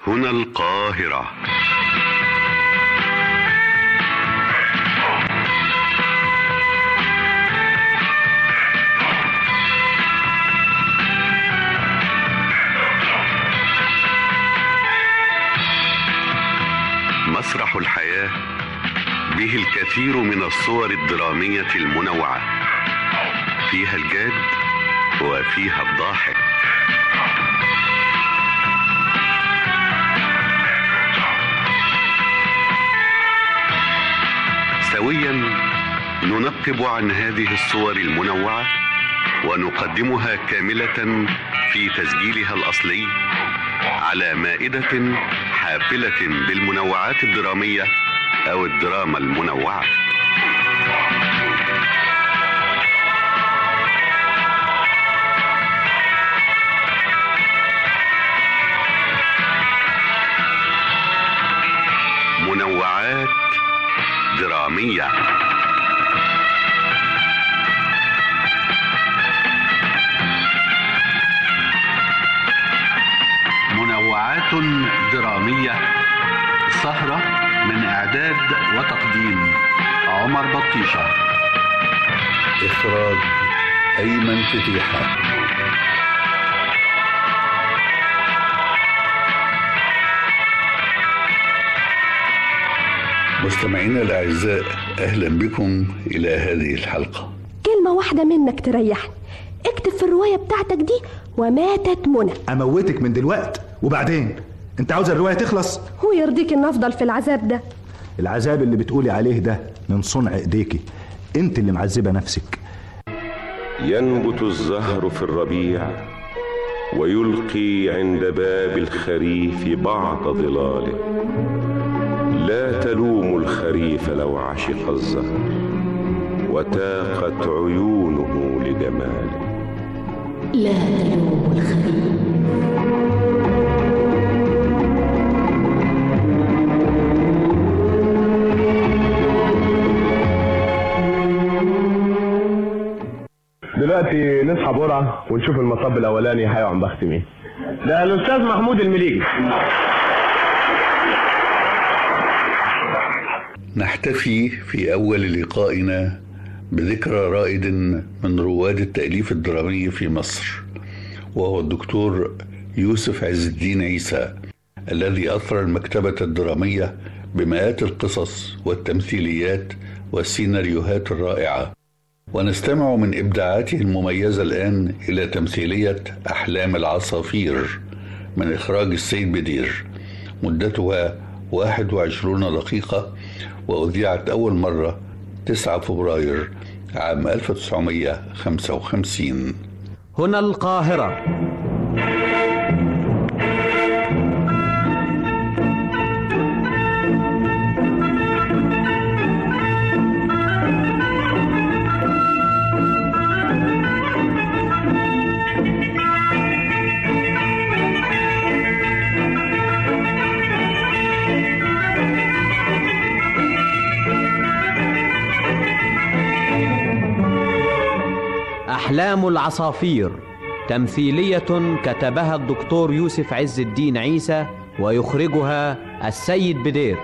هنا القاهرة مسرح الحياة به الكثير من الصور الدرامية المنوعة فيها الجاد وفيها الضاحك سويا ننقب عن هذه الصور المنوعة ونقدمها كاملة في تسجيلها الأصلي على مائدة حافلة بالمنوعات الدرامية أو الدراما المنوعة منوعات درامية منوعات درامية سهرة من إعداد وتقديم عمر بطيشة إخراج أيمن فتيحة مستمعينا الأعزاء أهلا بكم إلى هذه الحلقة كلمة واحدة منك تريحني اكتب في الرواية بتاعتك دي وماتت منى اموتك من دلوقت وبعدين انت عاوز الروايه تخلص هو يرضيك ان افضل في العذاب ده العذاب اللي بتقولي عليه ده من صنع ايديكي انت اللي معذبه نفسك ينبت الزهر في الربيع ويلقي عند باب الخريف بعض ظلاله لا تلوم الخريف لو عشق الزهر وتاقت عيونه لجماله لا تلوم الخريف دلوقتي نصحى بسرعة ونشوف المصب الأولاني هيقع عن بخت مين ده الأستاذ محمود المليجي نحتفي في أول لقائنا بذكرى رائد من رواد التأليف الدرامي في مصر وهو الدكتور يوسف عز الدين عيسى الذي أثرى المكتبة الدرامية بمئات القصص والتمثيليات والسيناريوهات الرائعة ونستمع من إبداعاته المميزة الآن إلى تمثيلية أحلام العصافير من إخراج السيد بدير مدتها 21 دقيقة وأذيعت أول مرة 9 فبراير عام 1955 هنا القاهرة أحلام العصافير تمثيلية كتبها الدكتور يوسف عز الدين عيسى ويخرجها السيد بدير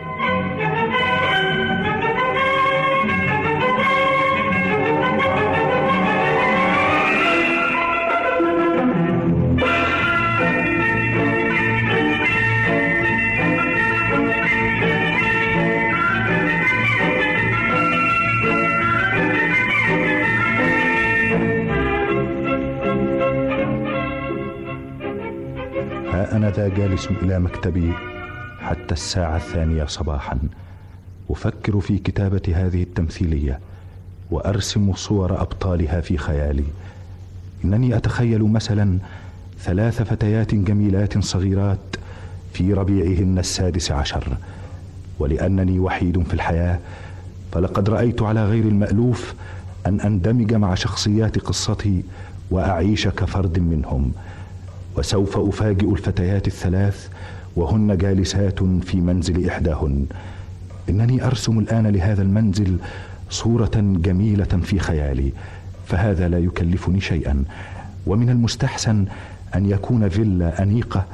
ها أنا ذا جالس إلى مكتبي حتى الساعة الثانية صباحا أفكر في كتابة هذه التمثيلية وأرسم صور أبطالها في خيالي إنني أتخيل مثلا ثلاث فتيات جميلات صغيرات في ربيعهن السادس عشر ولأنني وحيد في الحياة فلقد رأيت على غير المألوف أن أندمج مع شخصيات قصتي وأعيش كفرد منهم وسوف افاجئ الفتيات الثلاث وهن جالسات في منزل احداهن انني ارسم الان لهذا المنزل صوره جميله في خيالي فهذا لا يكلفني شيئا ومن المستحسن ان يكون فيلا انيقه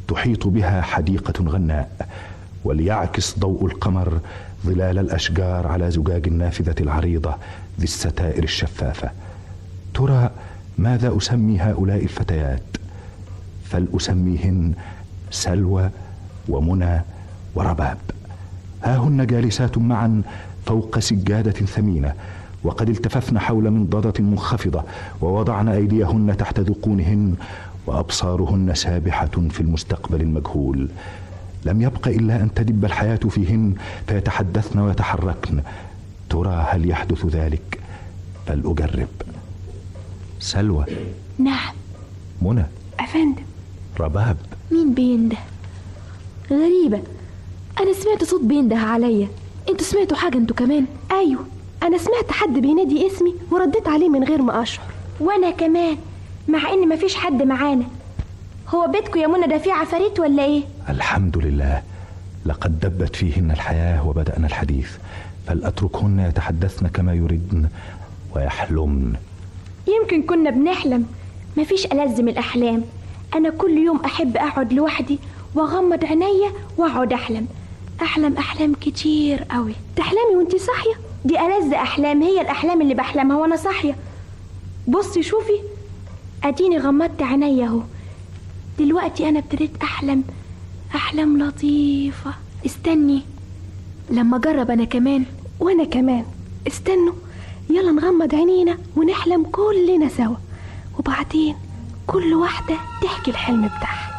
تحيط بها حديقة غناء وليعكس ضوء القمر ظلال الأشجار على زجاج النافذة العريضة ذي الستائر الشفافة ترى ماذا أسمي هؤلاء الفتيات فلأسميهن سلوى ومنى ورباب ها هن جالسات معا فوق سجادة ثمينة وقد التففن حول منضدة منخفضة ووضعن أيديهن تحت ذقونهن وأبصارهن سابحة في المستقبل المجهول لم يبق إلا أن تدب الحياة فيهن فيتحدثن ويتحركن ترى هل يحدث ذلك فلأجرب سلوى نعم منى أفندم رباب مين بينده غريبة أنا سمعت صوت بينده عليا انتوا سمعتوا حاجة انتوا كمان أيوة أنا سمعت حد بينادي اسمي ورديت عليه من غير ما أشعر وانا كمان مع ان مفيش حد معانا هو بيتكم يا منى ده فيه عفاريت ولا ايه الحمد لله لقد دبت فيهن الحياة وبدأنا الحديث فلأتركهن يتحدثن كما يردن ويحلمن يمكن كنا بنحلم مفيش ألذ من الأحلام أنا كل يوم أحب أقعد لوحدي وأغمض عينيا وأقعد أحلم أحلم أحلام كتير قوي تحلمي وانتي صاحية دي ألذ أحلام هي الأحلام اللي بحلمها وأنا صاحية بصي شوفي أديني غمضت عينيا أهو دلوقتي أنا ابتديت أحلم أحلام لطيفة استني لما أجرب أنا كمان وأنا كمان استنوا يلا نغمض عينينا ونحلم كلنا سوا وبعدين كل واحدة تحكي الحلم بتاعها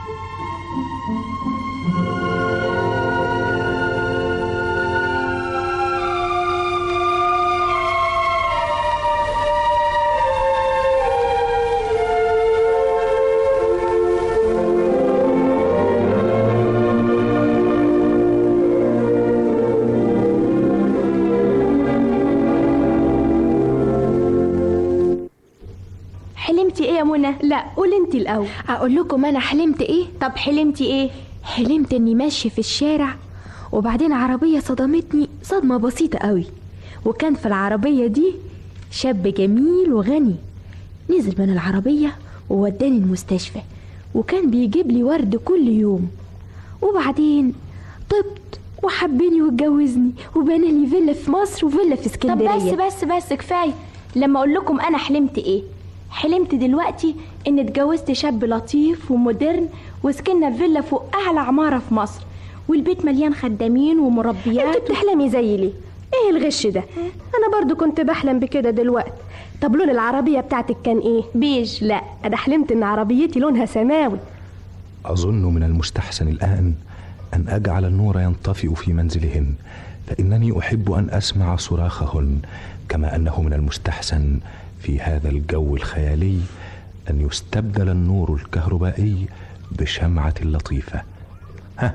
حلمتي إيه يا منى لا قول انتي الأول أقول لكم أنا حلمت إيه طب حلمتي إيه حلمت إني ماشية في الشارع وبعدين عربية صدمتني صدمة بسيطة قوي وكان في العربية دي شاب جميل وغني نزل من العربية ووداني المستشفى وكان بيجيب لي ورد كل يوم وبعدين طبت وحبني واتجوزني وبنى لي فيلا في مصر وفيلا في طب اسكندرية بس بس بس كفاية لما أقول لكم أنا حلمت إيه حلمت دلوقتي إن اتجوزت شاب لطيف ومودرن وسكننا في فيلا فوق أعلى عمارة في مصر والبيت مليان خدامين ومربيات انت بتحلمي زي ليه ايه الغش ده انا برضو كنت بحلم بكده دلوقتي طب لون العربية بتاعتك كان ايه بيج لا انا حلمت ان عربيتي لونها سماوي أظن من المستحسن الآن أن أجعل النور ينطفئ في منزلهن فإنني أحب أن أسمع صراخهن كما أنه من المستحسن في هذا الجو الخيالي أن يستبدل النور الكهربائي بشمعة لطيفة ها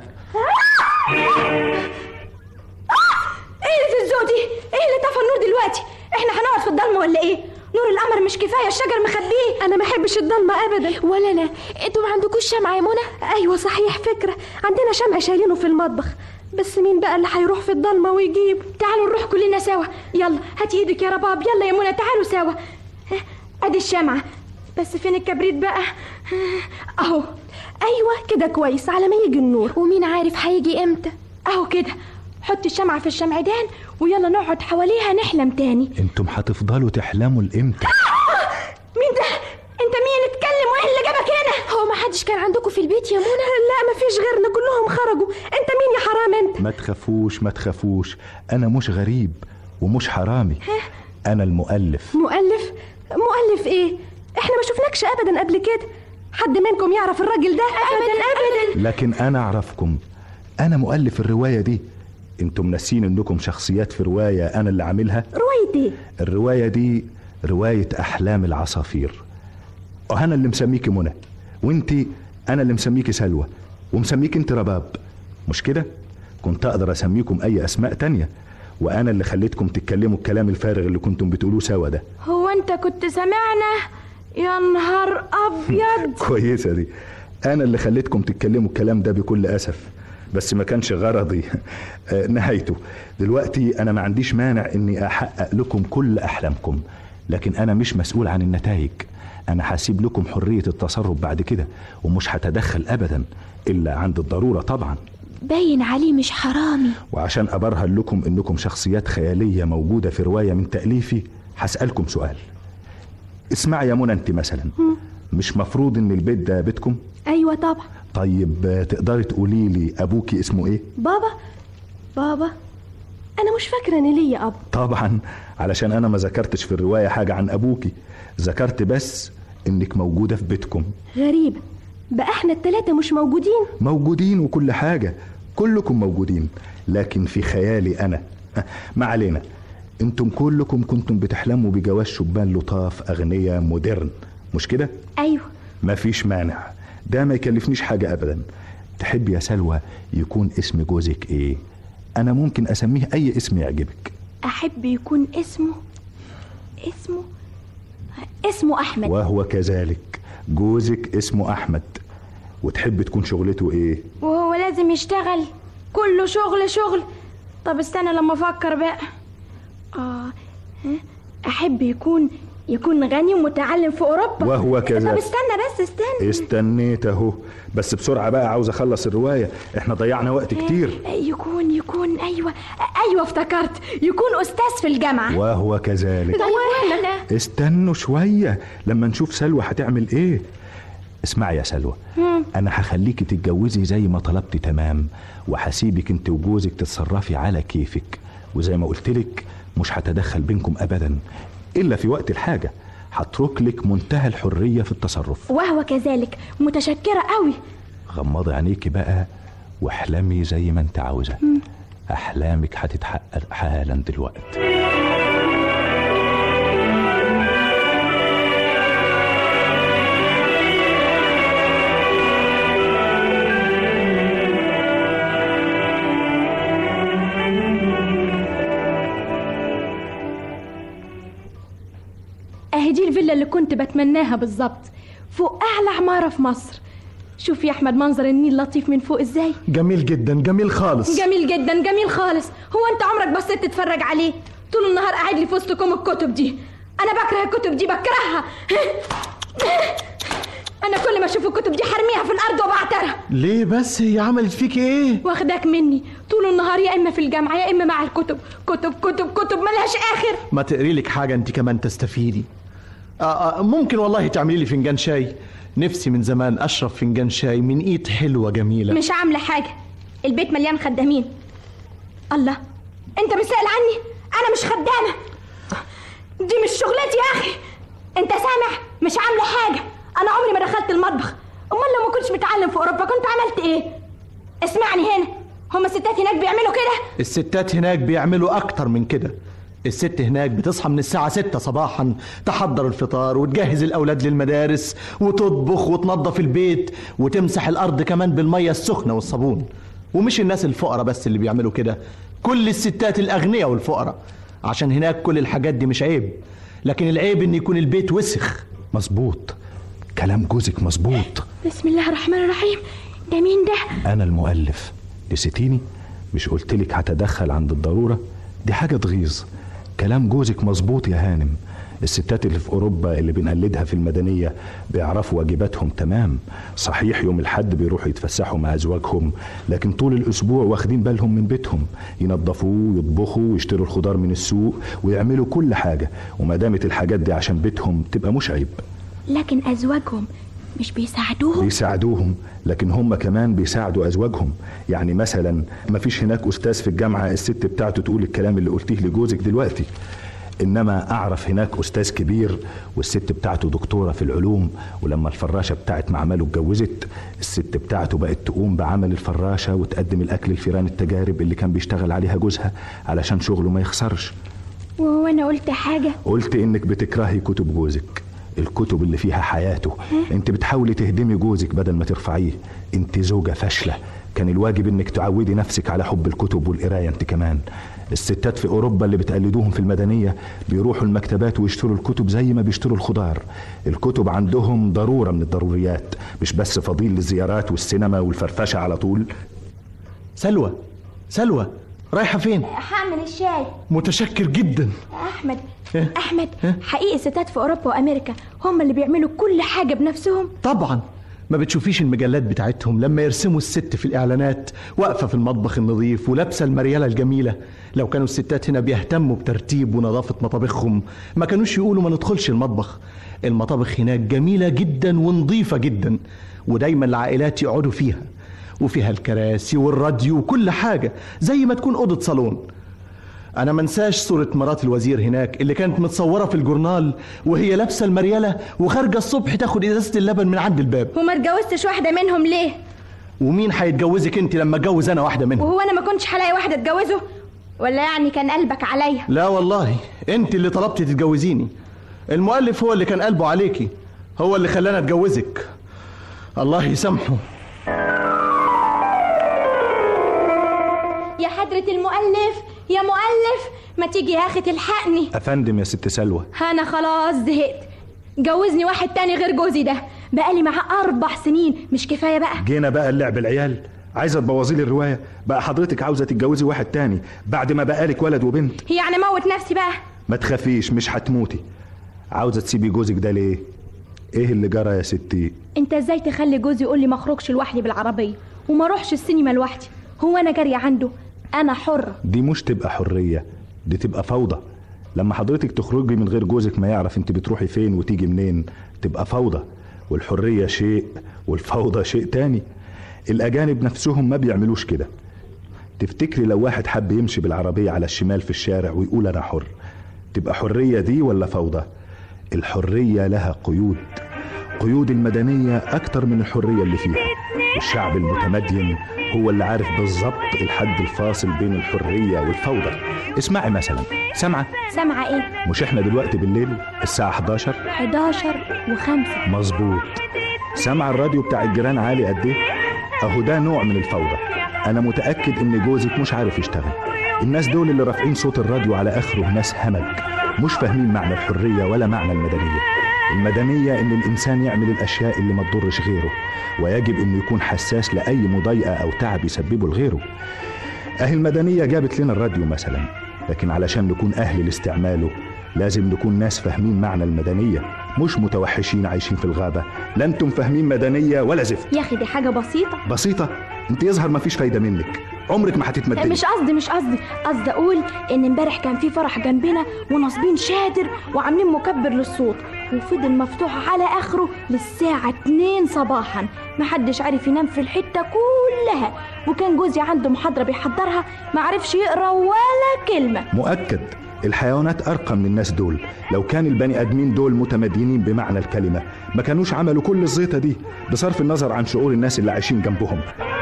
ايه اللي في الذوق دي؟ ايه اللي طفى النور دلوقتي؟ احنا هنقعد في الضلمه ولا ايه؟ نور القمر مش كفايه الشجر مخبيه انا ما احبش الضلمه ابدا ولا أنا انتوا ما عندكوش شمعة يا منى ايوه صحيح فكره عندنا شمع شايلينه في المطبخ بس مين بقى اللي هيروح في الضلمه ويجيب تعالوا نروح كلنا سوا يلا هاتي ايدك يا رباب يلا يا منى تعالوا سوا ها، ادي الشمعة بس فين الكبريت بقى؟ اهو ايوه كده كويس على ما يجي النور ومين عارف هيجي امتى اهو كده حطي الشمعة في الشمعدان ويلا نقعد حواليها نحلم تاني انتم هتفضلوا تحلموا لإمتى مين ده؟ انت مين اللي اتكلم وايه اللي جابك هنا؟ هو ما حدش كان عندكم في البيت يا منى لا مفيش غيرنا كلهم خرجوا انت مين يا حرام انت ما تخافوش ما تخافوش أنا مش غريب ومش حرامي أنا المؤلف مؤلف مؤلف ايه احنا ما شفناكش ابدا قبل كده حد منكم يعرف الراجل ده ابدا ابدا لكن أنا أعرفكم أنا مؤلف الرواية دي انتم ناسين انكم شخصيات في رواية أنا اللي عاملها رواية ايه الرواية دي رواية أحلام العصافير وأنا اللي مسميكي منى وانتي أنا اللي مسميكي سلوى ومسميك انت رباب مش كده؟ كنت أقدر أسميكم أي أسماء تانية وأنا اللي خليتكم تتكلموا الكلام الفارغ اللي كنتم بتقولوه سوا ده هو انت كنت سامعنا يا نهار ابيض كويسة دي أنا اللي خليتكم تتكلموا الكلام ده بكل أسف بس ما كانش غرضي آه، نهايته دلوقتي أنا ما عنديش مانع إني أحقق لكم كل أحلامكم لكن أنا مش مسؤول عن النتائج انا هسيب لكم حريه التصرف بعد كده ومش هتدخل ابدا الا عند الضروره طبعا باين عليه مش حرامي وعشان ابرهن لكم انكم شخصيات خياليه موجوده في روايه من تاليفي هسالكم سؤال اسمعي يا منى انت مثلا مش مفروض ان البيت ده بيتكم ايوه طبعا طيب آه، تقدري تقولي لي ابوكي اسمه ايه بابا بابا انا مش فاكره ان ليا اب طبعا علشان انا ما ذكرتش في الروايه حاجه عن ابوكي ذكرت بس انك موجوده في بيتكم غريبه بقى احنا التلاتة مش موجودين موجودين وكل حاجه كلكم موجودين لكن في خيالي انا آه، ما علينا انتم كلكم كنتم بتحلموا بجواز شبان لطاف اغنياء مودرن مش كده ايوه مفيش مانع ده ما يكلفنيش حاجه ابدا تحب يا سلوى يكون اسم جوزك ايه انا ممكن اسميه اي اسم يعجبك احب يكون اسمه اسمه اسمه احمد وهو كذلك جوزك اسمه احمد وتحب تكون شغلته ايه وهو لازم يشتغل كله شغل شغل طب استنى لما افكر بقى اه ها؟ احب يكون يكون غني ومتعلم في اوروبا وهو طب كذلك استنى بس استنى استنيت اهو بس بسرعه بقى عاوز اخلص الروايه احنا ضيعنا وقت كتير يكون يكون ايوه ايوه افتكرت يكون استاذ في الجامعه وهو كذلك طيب احنا استنوا شويه لما نشوف سلوى هتعمل ايه اسمعي يا سلوى مم. انا هخليكي تتجوزي زي ما طلبتي تمام وهسيبك انت وجوزك تتصرفي على كيفك وزي ما قلت لك مش هتدخل بينكم ابدا الا في وقت الحاجه هترك لك منتهى الحريه في التصرف وهو كذلك متشكره قوي غمضي عينيكي بقى واحلمي زي ما انت عاوزه احلامك هتتحقق حالا دلوقتي اهي دي الفيلا اللي كنت بتمناها بالظبط فوق اعلى عماره في مصر شوف يا احمد منظر النيل لطيف من فوق ازاي جميل جدا جميل خالص جميل جدا جميل خالص هو انت عمرك بصيت تتفرج عليه طول النهار قاعد لي في وسطكم الكتب دي انا بكره الكتب دي بكرهها انا كل ما اشوف الكتب دي حرميها في الارض وبعترها ليه بس هي عملت فيك ايه واخداك مني طول النهار يا اما في الجامعه يا اما مع الكتب كتب كتب كتب ملهاش اخر ما تقري لك حاجه انت كمان تستفيدي آه آه ممكن والله تعملي لي فنجان شاي نفسي من زمان اشرب فنجان شاي من ايد حلوه جميله مش عامله حاجه البيت مليان خدامين الله انت مش سائل عني انا مش خدامه دي مش شغلتي يا اخي انت سامع مش عامله حاجه انا عمري ما دخلت المطبخ امال لو ما كنتش متعلم في اوروبا كنت عملت ايه اسمعني هنا هما الستات هناك بيعملوا كده الستات هناك بيعملوا اكتر من كده الست هناك بتصحى من الساعة ستة صباحا تحضر الفطار وتجهز الأولاد للمدارس وتطبخ وتنظف البيت وتمسح الأرض كمان بالمية السخنة والصابون ومش الناس الفقراء بس اللي بيعملوا كده كل الستات الأغنياء والفقراء عشان هناك كل الحاجات دي مش عيب لكن العيب إن يكون البيت وسخ مظبوط كلام جوزك مظبوط بسم الله الرحمن الرحيم ده مين ده انا المؤلف نسيتيني مش قلتلك هتدخل عند الضروره دي حاجه تغيظ كلام جوزك مظبوط يا هانم الستات اللي في اوروبا اللي بنقلدها في المدنيه بيعرفوا واجباتهم تمام صحيح يوم الحد بيروحوا يتفسحوا مع ازواجهم لكن طول الاسبوع واخدين بالهم من بيتهم ينظفوه ويطبخوا ويشتروا الخضار من السوق ويعملوا كل حاجه وما دامت الحاجات دي عشان بيتهم تبقى مش عيب لكن ازواجهم مش بيساعدوهم بيساعدوهم لكن هم كمان بيساعدوا ازواجهم يعني مثلا ما فيش هناك استاذ في الجامعه الست بتاعته تقول الكلام اللي قلتيه لجوزك دلوقتي انما اعرف هناك استاذ كبير والست بتاعته دكتوره في العلوم ولما الفراشه بتاعت معمله اتجوزت الست بتاعته بقت تقوم بعمل الفراشه وتقدم الاكل لفيران التجارب اللي كان بيشتغل عليها جوزها علشان شغله ما يخسرش وهو انا قلت حاجه قلت انك بتكرهي كتب جوزك الكتب اللي فيها حياته انت بتحاولي تهدمي جوزك بدل ما ترفعيه انت زوجة فاشلة كان الواجب انك تعودي نفسك على حب الكتب والقراية انت كمان الستات في اوروبا اللي بتقلدوهم في المدنية بيروحوا المكتبات ويشتروا الكتب زي ما بيشتروا الخضار الكتب عندهم ضرورة من الضروريات مش بس فضيل للزيارات والسينما والفرفشة على طول سلوى سلوى رايحه فين هعمل الشاي متشكر جدا احمد إيه؟ احمد حقيقي الستات في اوروبا وامريكا هم اللي بيعملوا كل حاجه بنفسهم طبعا ما بتشوفيش المجلات بتاعتهم لما يرسموا الست في الاعلانات واقفه في المطبخ النظيف ولابسه المرياله الجميله لو كانوا الستات هنا بيهتموا بترتيب ونظافه مطابخهم ما كانوش يقولوا ما ندخلش المطبخ المطابخ هناك جميله جدا ونظيفه جدا ودايما العائلات يقعدوا فيها وفيها الكراسي والراديو وكل حاجه زي ما تكون اوضه صالون انا منساش صورة مرات الوزير هناك اللي كانت متصورة في الجورنال وهي لابسة المريالة وخارجة الصبح تاخد ازازة اللبن من عند الباب وما اتجوزتش واحده منهم ليه ومين هيتجوزك انت لما اتجوز انا واحدة منهم وهو انا ما كنتش هلاقي واحده اتجوزه ولا يعني كان قلبك عليا لا والله انت اللي طلبتي تتجوزيني المؤلف هو اللي كان قلبه عليكي هو اللي خلانا اتجوزك الله يسامحه يا حضره المؤلف يا مؤلف ما تيجي يا اخي تلحقني افندم يا ست سلوى انا خلاص زهقت جوزني واحد تاني غير جوزي ده بقالي معاه اربع سنين مش كفايه بقى جينا بقى اللعب العيال عايزه تبوظي لي الروايه بقى حضرتك عاوزه تتجوزي واحد تاني بعد ما بقالك ولد وبنت يعني اموت نفسي بقى ما تخافيش مش هتموتي عاوزه تسيبي جوزك ده ليه ايه اللي جرى يا ستي انت ازاي تخلي جوزي يقول لي ما اخرجش لوحدي بالعربيه وما اروحش السينما لوحدي هو انا جاريه عنده انا حره دي مش تبقى حريه دي تبقى فوضى لما حضرتك تخرجي من غير جوزك ما يعرف انت بتروحي فين وتيجي منين تبقى فوضى والحريه شيء والفوضى شيء تاني الاجانب نفسهم ما بيعملوش كده تفتكري لو واحد حب يمشي بالعربيه على الشمال في الشارع ويقول انا حر تبقى حريه دي ولا فوضى الحريه لها قيود قيود المدنيه اكتر من الحريه اللي فيها والشعب المتمدين هو اللي عارف بالظبط الحد الفاصل بين الحريه والفوضى اسمعي مثلا سامعه سامعه ايه مش احنا دلوقتي بالليل الساعه 11 11 و5 مظبوط سامعه الراديو بتاع الجيران عالي قد ايه اهو ده نوع من الفوضى انا متاكد ان جوزك مش عارف يشتغل الناس دول اللي رافعين صوت الراديو على اخره ناس همج مش فاهمين معنى الحريه ولا معنى المدنيه المدنيه ان الانسان يعمل الاشياء اللي ما تضرش غيره ويجب انه يكون حساس لاي مضايقه او تعب يسببه لغيره اهي المدنيه جابت لنا الراديو مثلا لكن علشان نكون اهل لاستعماله لازم نكون ناس فاهمين معنى المدنيه مش متوحشين عايشين في الغابه لا انتم فاهمين مدنيه ولا زفت يا اخي دي حاجه بسيطه بسيطه انت يظهر ما فيش فايده منك عمرك ما هتتمدني مش قصدي مش قصدي قصدي اقول ان امبارح كان في فرح جنبنا وناصبين شادر وعاملين مكبر للصوت وفضل مفتوح على اخره للساعة 2 صباحا محدش عارف ينام في الحتة كلها وكان جوزي عنده محاضرة بيحضرها معرفش يقرا ولا كلمة مؤكد الحيوانات ارقى من الناس دول لو كان البني ادمين دول متمدينين بمعنى الكلمه ما كانوش عملوا كل الزيطه دي بصرف النظر عن شعور الناس اللي عايشين جنبهم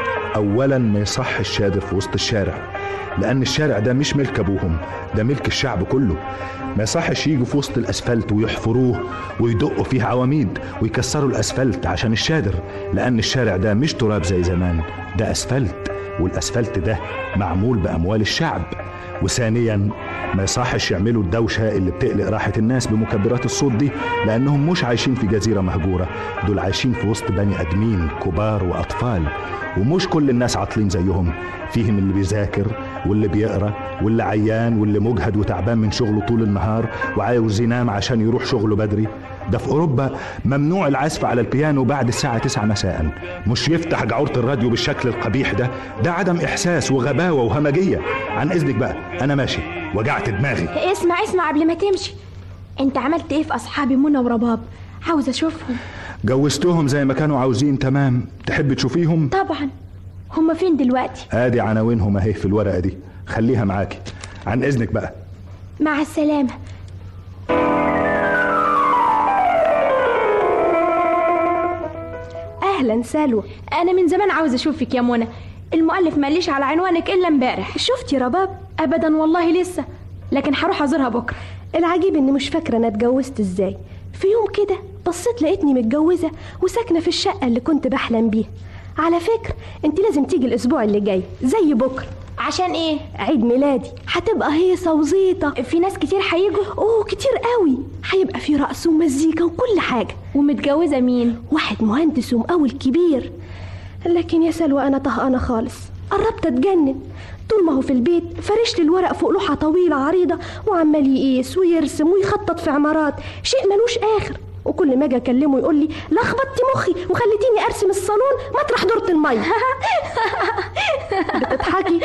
اولا ما يصح الشادر في وسط الشارع لان الشارع ده مش ملك ابوهم ده ملك الشعب كله ما يصحش يجوا في وسط الاسفلت ويحفروه ويدقوا فيه عواميد ويكسروا الاسفلت عشان الشادر لان الشارع ده مش تراب زي زمان ده اسفلت والاسفلت ده معمول باموال الشعب وثانيا ما يصحش يعملوا الدوشة اللي بتقلق راحة الناس بمكبرات الصوت دي لأنهم مش عايشين في جزيرة مهجورة دول عايشين في وسط بني آدمين كبار وأطفال ومش كل الناس عاطلين زيهم فيهم اللي بيذاكر واللي بيقرا واللي عيان واللي مجهد وتعبان من شغله طول النهار وعاوز ينام عشان يروح شغله بدري ده في اوروبا ممنوع العزف على البيانو بعد الساعة 9 مساء مش يفتح جعورة الراديو بالشكل القبيح ده ده عدم احساس وغباوة وهمجية عن اذنك بقى انا ماشي وجعت دماغي اسمع اسمع قبل ما تمشي انت عملت ايه في اصحابي منى ورباب عاوز اشوفهم جوزتهم زي ما كانوا عاوزين تمام تحب تشوفيهم طبعا هما فين دلوقتي ادي عناوينهم اهي في الورقة دي خليها معاكي عن اذنك بقى مع السلامة اهلا سلوى انا من زمان عاوز اشوفك يا منى المؤلف ماليش على عنوانك الا امبارح شفتي رباب ابدا والله لسه لكن هروح ازورها بكره العجيب اني مش فاكره انا اتجوزت ازاي في يوم كده بصيت لقيتني متجوزه وساكنه في الشقه اللي كنت بحلم بيها على فكره انت لازم تيجي الاسبوع اللي جاي زي بكره عشان ايه عيد ميلادي هتبقى هيصه وزيطه في ناس كتير هيجوا اوه كتير قوي هيبقى في رقص ومزيكا وكل حاجه ومتجوزه مين واحد مهندس ومقاول كبير لكن يا سلوى انا طهقانه خالص قربت اتجنن طول ما هو في البيت فرش لي الورق فوق لوحه طويله عريضه وعمال يقيس ويرسم ويخطط في عمارات شيء ملوش اخر وكل ما اجي اكلمه يقول لي لخبطتي مخي وخليتيني ارسم الصالون مطرح دورة الميه بتضحكي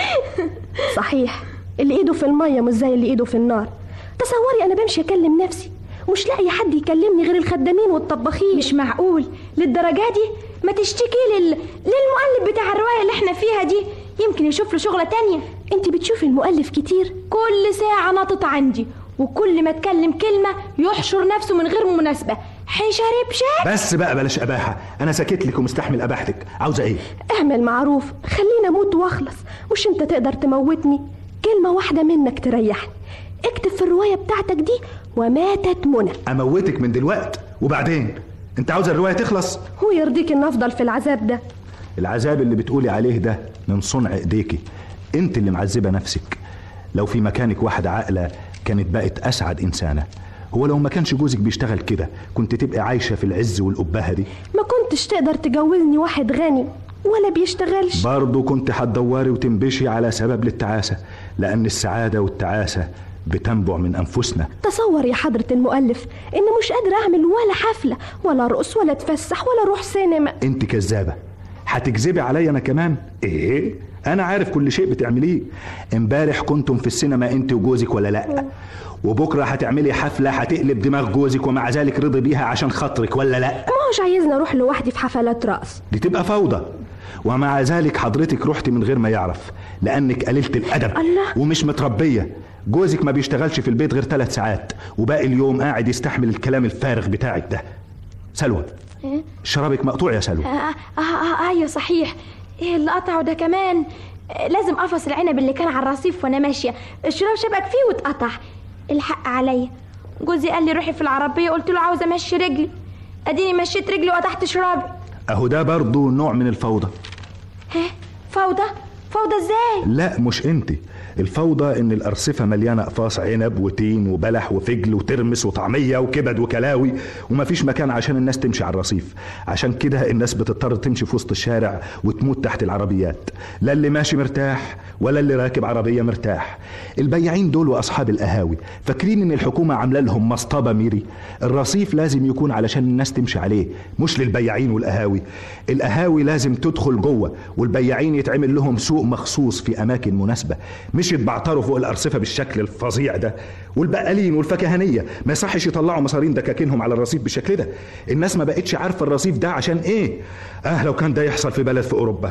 صحيح اللي ايده في الميه مش زي اللي ايده في النار تصوري انا بمشي اكلم نفسي مش لاقي حد يكلمني غير الخدامين والطباخين مش معقول للدرجة دي ما تشتكي لل... للمؤلف بتاع الرواية اللي احنا فيها دي يمكن يشوف له شغلة تانية انت بتشوفي المؤلف كتير كل ساعة نطط عندي وكل ما اتكلم كلمة يحشر نفسه من غير مناسبة حشري بشات بس بقى بلاش اباحه انا ساكت لك ومستحمل اباحتك عاوزه ايه اعمل معروف خليني اموت واخلص مش انت تقدر تموتني كلمة واحدة منك تريحني اكتب في الرواية بتاعتك دي وماتت منى اموتك من دلوقت وبعدين انت عاوزه الروايه تخلص هو يرضيك ان افضل في العذاب ده العذاب اللي بتقولي عليه ده من صنع ايديكي انت اللي معذبه نفسك لو في مكانك واحده عاقله كانت بقت اسعد انسانه هو لو ما كانش جوزك بيشتغل كده كنت تبقى عايشه في العز والابهه دي ما كنتش تقدر تجوزني واحد غني ولا بيشتغلش برضه كنت هتدوري وتنبشي على سبب للتعاسه لان السعاده والتعاسه بتنبع من انفسنا تصور يا حضرة المؤلف إن مش قادرة أعمل ولا حفلة ولا رقص ولا أتفسح ولا أروح سينما انت كذابه هتكذبي عليا انا كمان ايه انا عارف كل شيء بتعمليه امبارح كنتم في السينما انت وجوزك ولا لا وبكره هتعملي حفله هتقلب دماغ جوزك ومع ذلك رضي بيها عشان خاطرك ولا لا ما هوش عايزني أروح لوحدي في حفلات رقص دي تبقى فوضى ومع ذلك حضرتك رحتي من غير ما يعرف لانك قليله الادب الله. ومش متربيه جوزك ما بيشتغلش في البيت غير ثلاث ساعات وباقي اليوم قاعد يستحمل الكلام الفارغ بتاعك ده سلوى إيه؟ شرابك مقطوع يا سلوى آه, آه, آه, آه ايوه صحيح ايه اللي قطعه ده كمان آه، لازم افصل العنب اللي كان على الرصيف وانا ماشيه الشراب شبك فيه واتقطع الحق عليا جوزي قال لي روحي في العربيه قلت له عاوزه امشي رجلي اديني مشيت رجلي وقطعت شرابي اهو ده برضه نوع من الفوضى ها فوضى فوضى ازاي لا مش انت الفوضى ان الارصفه مليانه اقفاص عنب وتين وبلح وفجل وترمس وطعميه وكبد وكلاوي ومفيش مكان عشان الناس تمشي على الرصيف عشان كده الناس بتضطر تمشي في وسط الشارع وتموت تحت العربيات لا اللي ماشي مرتاح ولا اللي راكب عربيه مرتاح البياعين دول واصحاب القهاوي فاكرين ان الحكومه عامله لهم مصطبه ميري الرصيف لازم يكون علشان الناس تمشي عليه مش للبياعين والقهاوي القهاوي لازم تدخل جوه والبياعين يتعمل لهم سوق مخصوص في اماكن مناسبه مش يتبعتروا فوق الارصفه بالشكل الفظيع ده والبقالين والفكهانيه ما يصحش يطلعوا مصارين دكاكينهم على الرصيف بالشكل ده الناس ما بقتش عارفه الرصيف ده عشان ايه اه لو كان ده يحصل في بلد في اوروبا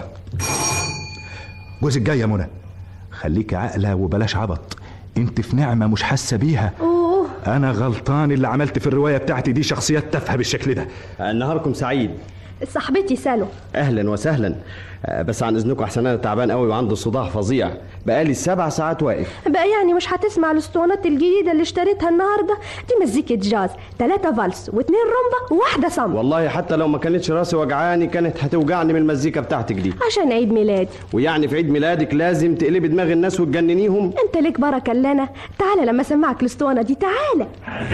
جوزك جاي يا منى خليك عاقله وبلاش عبط انت في نعمه مش حاسه بيها أوه انا غلطان اللي عملت في الروايه بتاعتي دي شخصيات تافهه بالشكل ده نهاركم سعيد صاحبتي سالو اهلا وسهلا آه، بس عن اذنكم احسن انا تعبان قوي وعندي صداع فظيع بقالي سبع ساعات واقف بقى يعني مش هتسمع الاسطوانات الجديدة اللي اشتريتها النهاردة دي مزيكة جاز ثلاثة فالس واثنين رومبا وواحدة صم والله حتى لو ما كانتش راسي وجعاني كانت هتوجعني من المزيكا بتاعتك دي عشان عيد ميلادي ويعني في عيد ميلادك لازم تقلبي دماغ الناس وتجننيهم انت ليك بركة لنا تعالى لما اسمعك الاسطوانة دي تعالى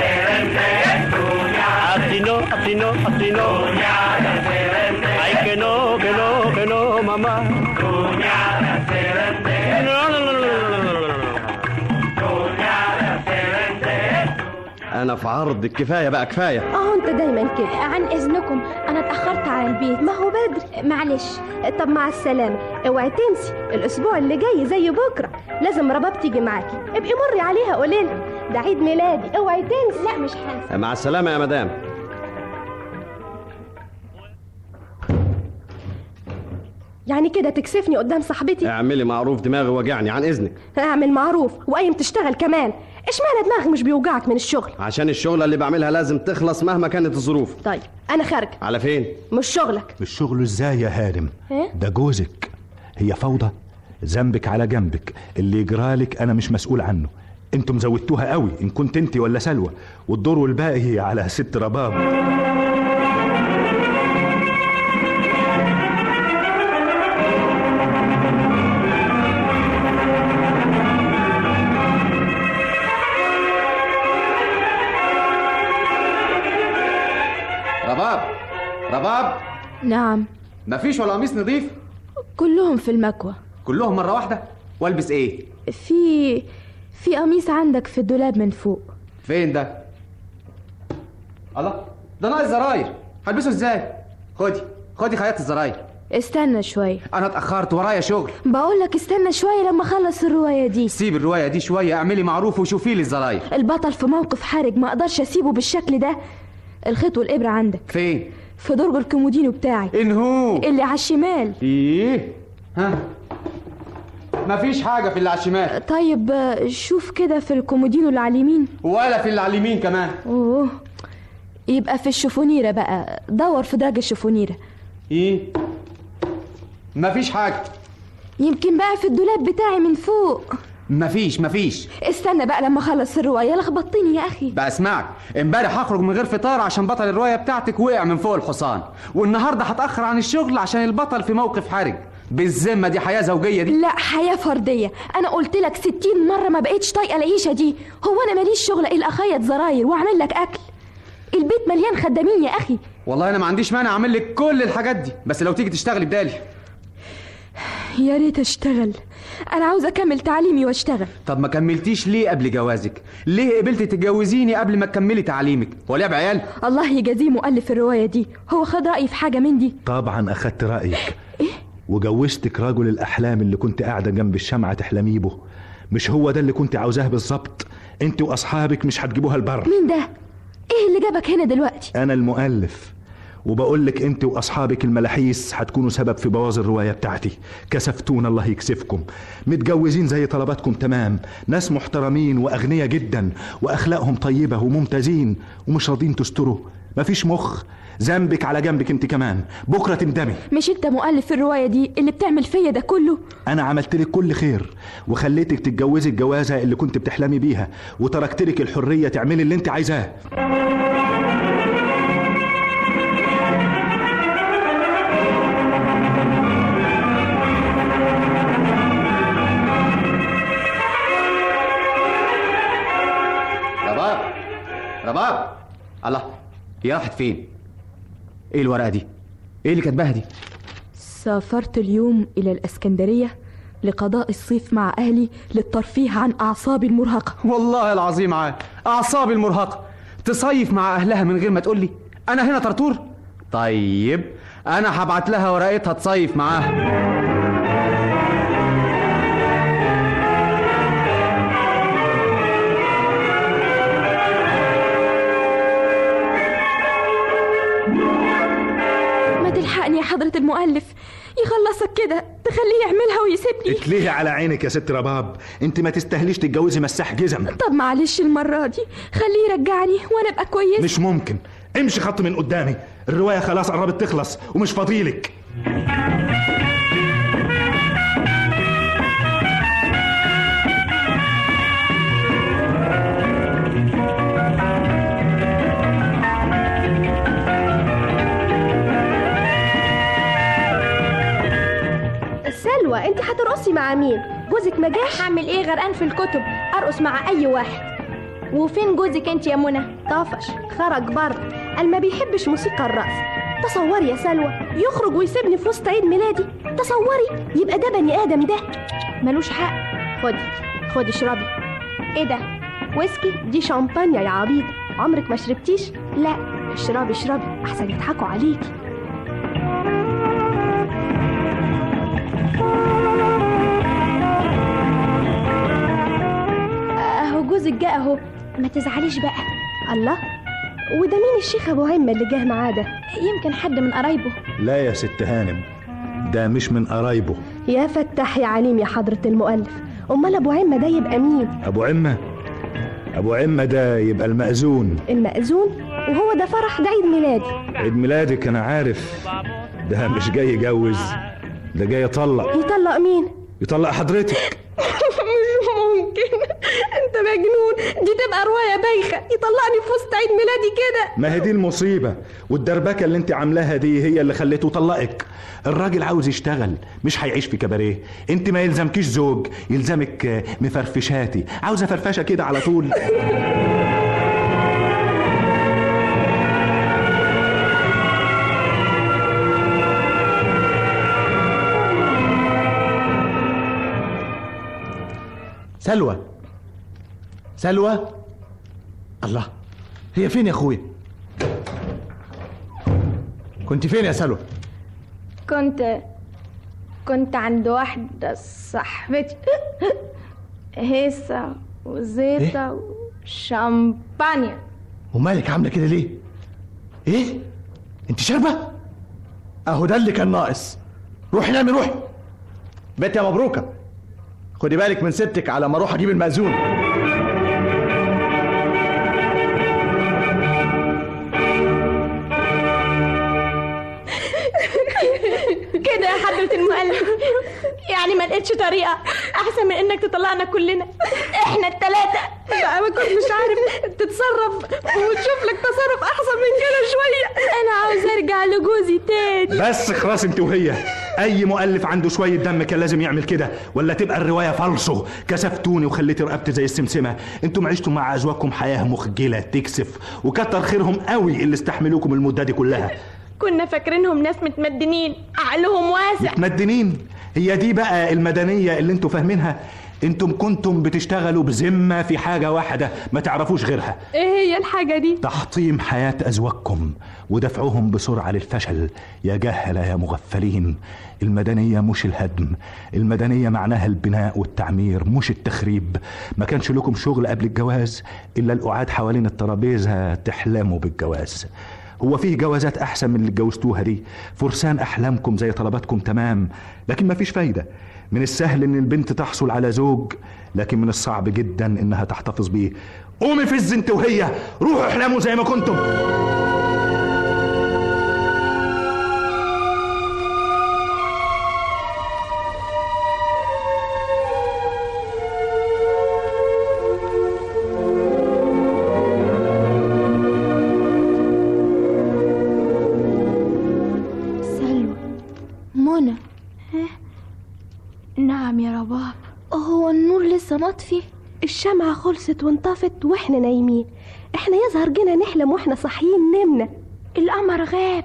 Así no, así no, así no. Ay, que no, que no, que no, mamá. No, no, no, no, no, no, no, no, no. انا في عرض كفايه بقى كفايه اه انت دايما كده عن اذنكم انا اتاخرت على البيت ما هو بدري معلش طب مع السلامة اوعي تنسي الاسبوع اللي جاي زي بكرة لازم رباب تيجي معاكي ابقي مري عليها قولي لها ده عيد ميلادي اوعي تنسي لا مش هنسى مع السلامه يا مدام يعني كده تكسفني قدام صاحبتي اعملي معروف دماغي وجعني عن اذنك اعمل معروف وقايم تشتغل كمان اشمعنى دماغك مش بيوجعك من الشغل عشان الشغله اللي بعملها لازم تخلص مهما كانت الظروف طيب انا خارجه على فين مش شغلك الشغل ازاي يا هارم إيه؟ ده جوزك هي فوضى ذنبك على جنبك اللي يجرالك انا مش مسؤول عنه انتم زودتوها قوي ان كنت انت ولا سلوى والدور والباقي على ست رباب رباب رباب نعم مفيش ولا قميص نظيف كلهم في المكوى كلهم مره واحده والبس ايه في في قميص عندك في الدولاب من فوق فين ده الله ده ناقص زراير هلبسه ازاي خدي خدي خياط الزراير استنى شوية انا اتاخرت ورايا شغل بقول لك استنى شوية لما اخلص الرواية دي سيب الروايه دي شويه اعملي معروف وشوفي لي الزراير البطل في موقف حرج ما اقدرش اسيبه بالشكل ده الخيط والابرة عندك فين في درج الكومودينو بتاعي انهو اللي على الشمال ايه ها مفيش حاجه في اللي على الشمال طيب آه، شوف كده في الكومودينو اللي على اليمين ولا في اللي على اليمين كمان اوه يبقى في الشفونيرة بقى دور في درج الشفونيرة ايه مفيش حاجه يمكن بقى في الدولاب بتاعي من فوق مفيش مفيش استنى بقى لما اخلص الرواية لخبطتني يا اخي بقى اسمعك امبارح هخرج من غير فطار عشان بطل الروايه بتاعتك وقع من فوق الحصان والنهارده هتاخر عن الشغل عشان البطل في موقف حرج بالذمه دي حياه زوجيه دي لا حياة فردية أنا قلت لك ستين مرة ما بقتش طايقة العيشة دي هو أنا ماليش شغل إلا أخيط زراير وأعمل لك أكل البيت مليان خدامين يا أخي والله انا ما عنديش مانع اعمل لك كل الحاجات دي بس لو تيجي تشتغلي بدالي يا ريت أشتغل أنا عاوزة أكمل تعليمي وأشتغل طب ما كملتيش ليه قبل جوازك ليه قبلتي تتجوزيني قبل ما تكملي تعليمك هو لعب عيال الله يجازيه مؤلف الرواية دي هو خد رأيي في حاجة من دي طبعا اخدت رايك وجوزتك رجل الاحلام اللي كنت قاعده جنب الشمعه تحلمي به مش هو ده اللي كنت عاوزاه بالظبط انت واصحابك مش هتجيبوها البر مين ده؟ إيه اللي جابك هنا دلوقتي؟ انا المؤلف وبقول لك انت واصحابك الملاحيس هتكونوا سبب في بوظ الروايه بتاعتي كسفتونا الله يكسفكم متجوزين زي طلباتكم تمام ناس محترمين واغنياء جدا واخلاقهم طيبه وممتازين ومش راضين تستروا مفيش مخ ذنبك على جنبك انت كمان بكره تندمي مش أنت مؤلف الرواية دي اللي بتعمل فيا ده كله؟ انا عملت لك كل خير وخليتك تتجوزي الجوازه اللي كنت بتحلمي بيها وتركت لك الحريه تعملي اللي انت عايزاه رباب رباب الله هي راحت فين ايه الورقه دي ايه اللي كاتباها دي سافرت اليوم إلى الإسكندرية لقضاء الصيف مع أهلي للترفيه عن أعصابي المرهقة والله العظيم عاد اعصابي المرهقه تصيف مع اهلها من غير ما تقول لي انا هنا طرطور طيب انا هبعت لها ورقتها تصيف معاها ما تلحقني يا حضرة المؤلف يخلصك كده تخليه يعملها ويسيبني اتلهي على عينك يا ست رباب انت ما تستاهليش تتجوزي مساح جزم طب معلش المرة دي خليه يرجعني وأنا أبقى كويس مش ممكن امشي خط من قدامي الروايه خلاص قربت تخلص ومش فاضيلك سلوى انت هترقصي مع مين جوزك ما جاش هعمل ايه غرقان في الكتب ارقص مع اي واحد وفين جوزك انت يا منى طفش خرج بره قال ما بيحبش موسيقى الرقص تصوري يا سلوى يخرج ويسيبني في وسط عيد ميلادي تصوري يبقى ده بني ادم ده ملوش حق خدي خدي اشربي ايه ده ويسكي دي شامبانيا يا عبيط عمرك ما شربتيش لا اشربي اشربي احسن يضحكوا عليكي اهو جوزك جه اهو ما تزعليش بقى الله وده مين الشيخ ابو عمه اللي جه معاه ده يمكن حد من قرايبه لا يا ست هانم ده مش من قرايبه يا فتاح يا عليم يا حضرة المؤلف امال ابو عمه ده يبقى مين ابو عمه ابو عمه ده يبقى المأذون المأذون وهو ده فرح ده عيد ميلادي عيد ميلادك انا عارف ده مش جاي يجوز ده جاي يطلق يطلق مين يطلق حضرتك مش ممكن انت مجنون دي تبقى روايه بايخه يطلقني في وسط عيد ميلادي كده ما هي دي المصيبة والدربكة اللي انت عاملاها دي هي اللي خلته طلقك الراجل عاوز يشتغل مش هيعيش في كباريه انت ما يلزمكيش زوج يلزمك آه، مفرفشاتي عاوزة فرفشة كده على طول سلوى سلوى الله هي فين يا اخويا كنت فين يا سلوى كنت كنت عند واحدة صاحبتي هيصة وزيطة وشامبانيا ومالك عامله كده ليه ايه انت شاربه اهو ده اللي كان ناقص روحي نامي روحي بيت يا مبروكه خدي بالك من ستك على ما اروح اجيب المأذون كده يا حضرة المؤلف يعني ما لقيتش طريقة أحسن من إنك تطلعنا كلنا إحنا التلاتة لا ما كنت مش عارف تتصرف وتشوف لك تصرف احسن من كده شويه انا عاوز ارجع لجوزي تاني بس خلاص انت وهي اي مؤلف عنده شويه دم كان لازم يعمل كده ولا تبقى الروايه فالصو كسفتوني وخليتي رقبتي زي السمسمه انتم عشتوا مع ازواجكم حياه مخجله تكسف وكتر خيرهم قوي اللي استحملوكم المده دي كلها كنا فاكرينهم ناس متمدنين عقلهم واسع متمدنين هي دي بقى المدنيه اللي انتوا فاهمينها انتم كنتم بتشتغلوا بذمه في حاجه واحده ما تعرفوش غيرها ايه هي الحاجه دي تحطيم حياه ازواجكم ودفعهم بسرعه للفشل يا جهله يا مغفلين المدنيه مش الهدم المدنيه معناها البناء والتعمير مش التخريب ما كانش لكم شغل قبل الجواز الا القعاد حوالين الترابيزه تحلموا بالجواز هو فيه جوازات احسن من اللي اتجوزتوها دي فرسان احلامكم زي طلباتكم تمام لكن مفيش فايده من السهل ان البنت تحصل على زوج لكن من الصعب جدا انها تحتفظ بيه قومي في انت وهي روحوا احلموا زي ما كنتم سلوى منى نعم يا رباب هو النور لسه مطفي الشمعة خلصت وانطفت واحنا نايمين احنا يظهر جينا نحلم واحنا صاحيين نمنا القمر غاب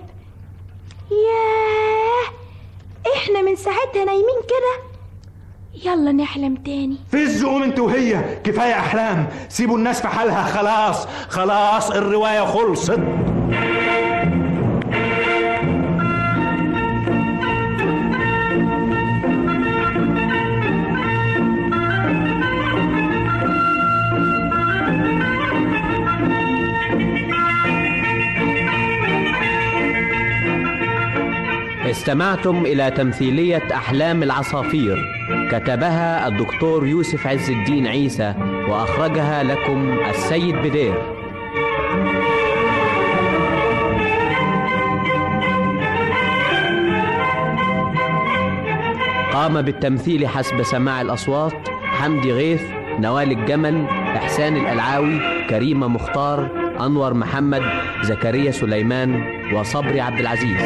ياه احنا من ساعتها نايمين كده يلا نحلم تاني فزوا قوم انت وهي كفايه احلام سيبوا الناس في حالها خلاص خلاص الروايه خلصت استمعتم إلى تمثيلية أحلام العصافير كتبها الدكتور يوسف عز الدين عيسى وأخرجها لكم السيد بدير قام بالتمثيل حسب سماع الأصوات حمدي غيث نوال الجمل إحسان الألعاوي كريمة مختار أنور محمد زكريا سليمان وصبري عبد العزيز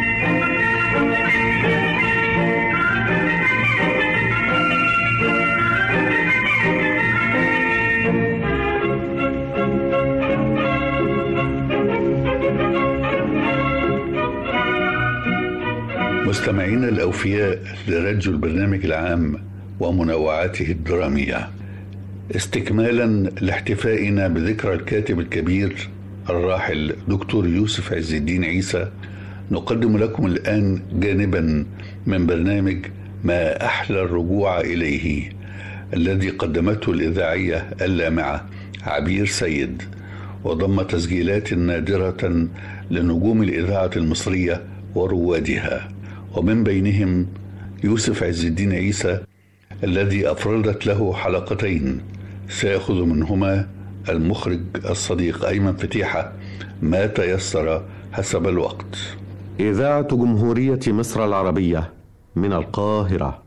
مستمعينا الأوفياء لراديو البرنامج العام ومنوعاته الدرامية استكمالا لاحتفائنا بذكرى الكاتب الكبير الراحل دكتور يوسف عز الدين عيسى نقدم لكم الآن جانبا من برنامج ما أحلى الرجوع إليه الذي قدمته الإذاعية اللامعة عبير سيد وضم تسجيلات نادرة لنجوم الإذاعة المصرية وروادها ومن بينهم يوسف عز الدين عيسى الذي أفردت له حلقتين سيأخذ منهما المخرج الصديق أيمن فتيحة ما تيسر حسب الوقت إذاعة جمهورية مصر العربية من القاهرة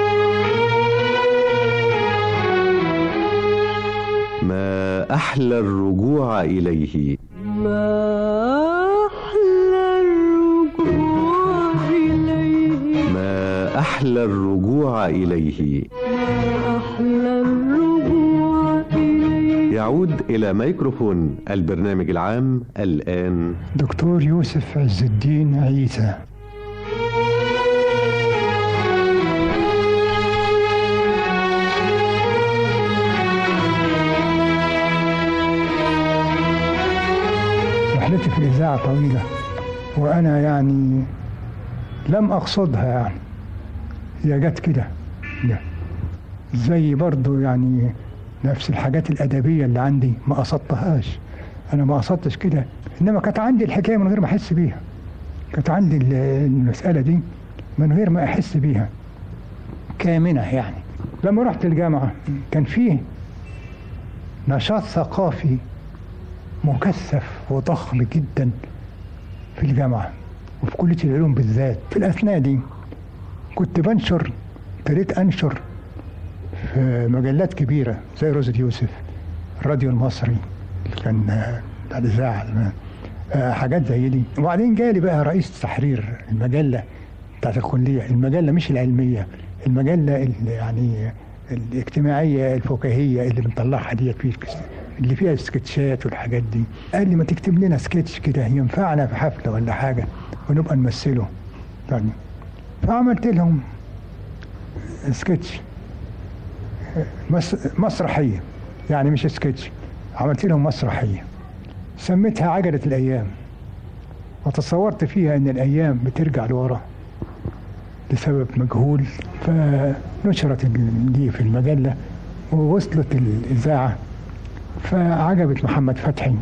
ما أحلى الرجوع إليه ما أحلى الرجوع إليه ما أحلى الرجوع إليه أحلى الرجوع إليه يعود إلى ميكروفون البرنامج العام الآن دكتور يوسف عز الدين عيسى طويلة وأنا يعني لم أقصدها يعني هي جت كده لا. زي برضو يعني نفس الحاجات الأدبية اللي عندي ما قصدتهاش أنا ما قصدتش كده إنما كانت عندي الحكاية من غير ما أحس بيها كانت عندي ال- المسألة دي من غير ما أحس بيها كامنة يعني لما رحت الجامعة كان فيه نشاط ثقافي مكثف وضخم جدا في الجامعة وفي كلية العلوم بالذات في الأثناء دي كنت بنشر ابتديت أنشر في مجلات كبيرة زي روزة يوسف الراديو المصري اللي كان آه، بتاع الإذاعة زمان. آه، حاجات زي دي وبعدين جالي بقى رئيس تحرير المجلة بتاعت الكلية المجلة مش العلمية المجلة ال- يعني الاجتماعية الفكاهية اللي بنطلعها ديت في اللي فيها سكتشات والحاجات دي قال لي ما تكتب لنا سكتش كده ينفعنا في حفلة ولا حاجة ونبقى نمثله يعني فعملت لهم سكتش مس- مسرحية يعني مش سكتش عملت لهم مسرحية سميتها عجلة الأيام وتصورت فيها أن الأيام بترجع لورا لسبب مجهول فنشرت ال- دي في المجلة ووصلت الإذاعة فعجبت محمد فتحي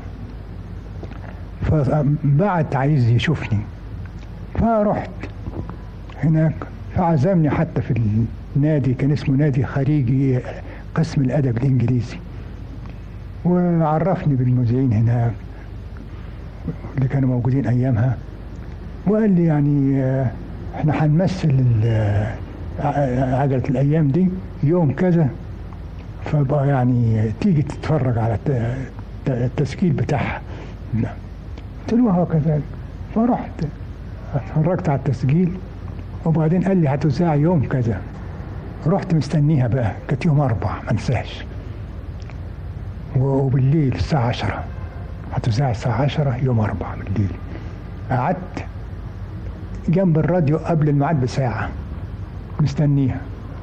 فبعت عايز يشوفني فرحت هناك فعزمني حتى في النادي كان اسمه نادي خارجي قسم الأدب الإنجليزي وعرفني بالمذيعين هناك اللي كانوا موجودين أيامها وقال لي يعني آه، احنا هنمثل ال- ع- عجلة الأيام دي يوم كذا فبقى يعني تيجي تتفرج على الت- الت- التسجيل بتاعها لا. قلت له هو كذلك فرحت اتفرجت على التسجيل وبعدين قال لي هتذاع يوم كذا رحت مستنيها بقى كانت يوم أربع ما انساش وبالليل الساعة عشرة هتذاع الساعة عشرة يوم أربع بالليل قعدت جنب الراديو قبل الميعاد بساعة مستنيها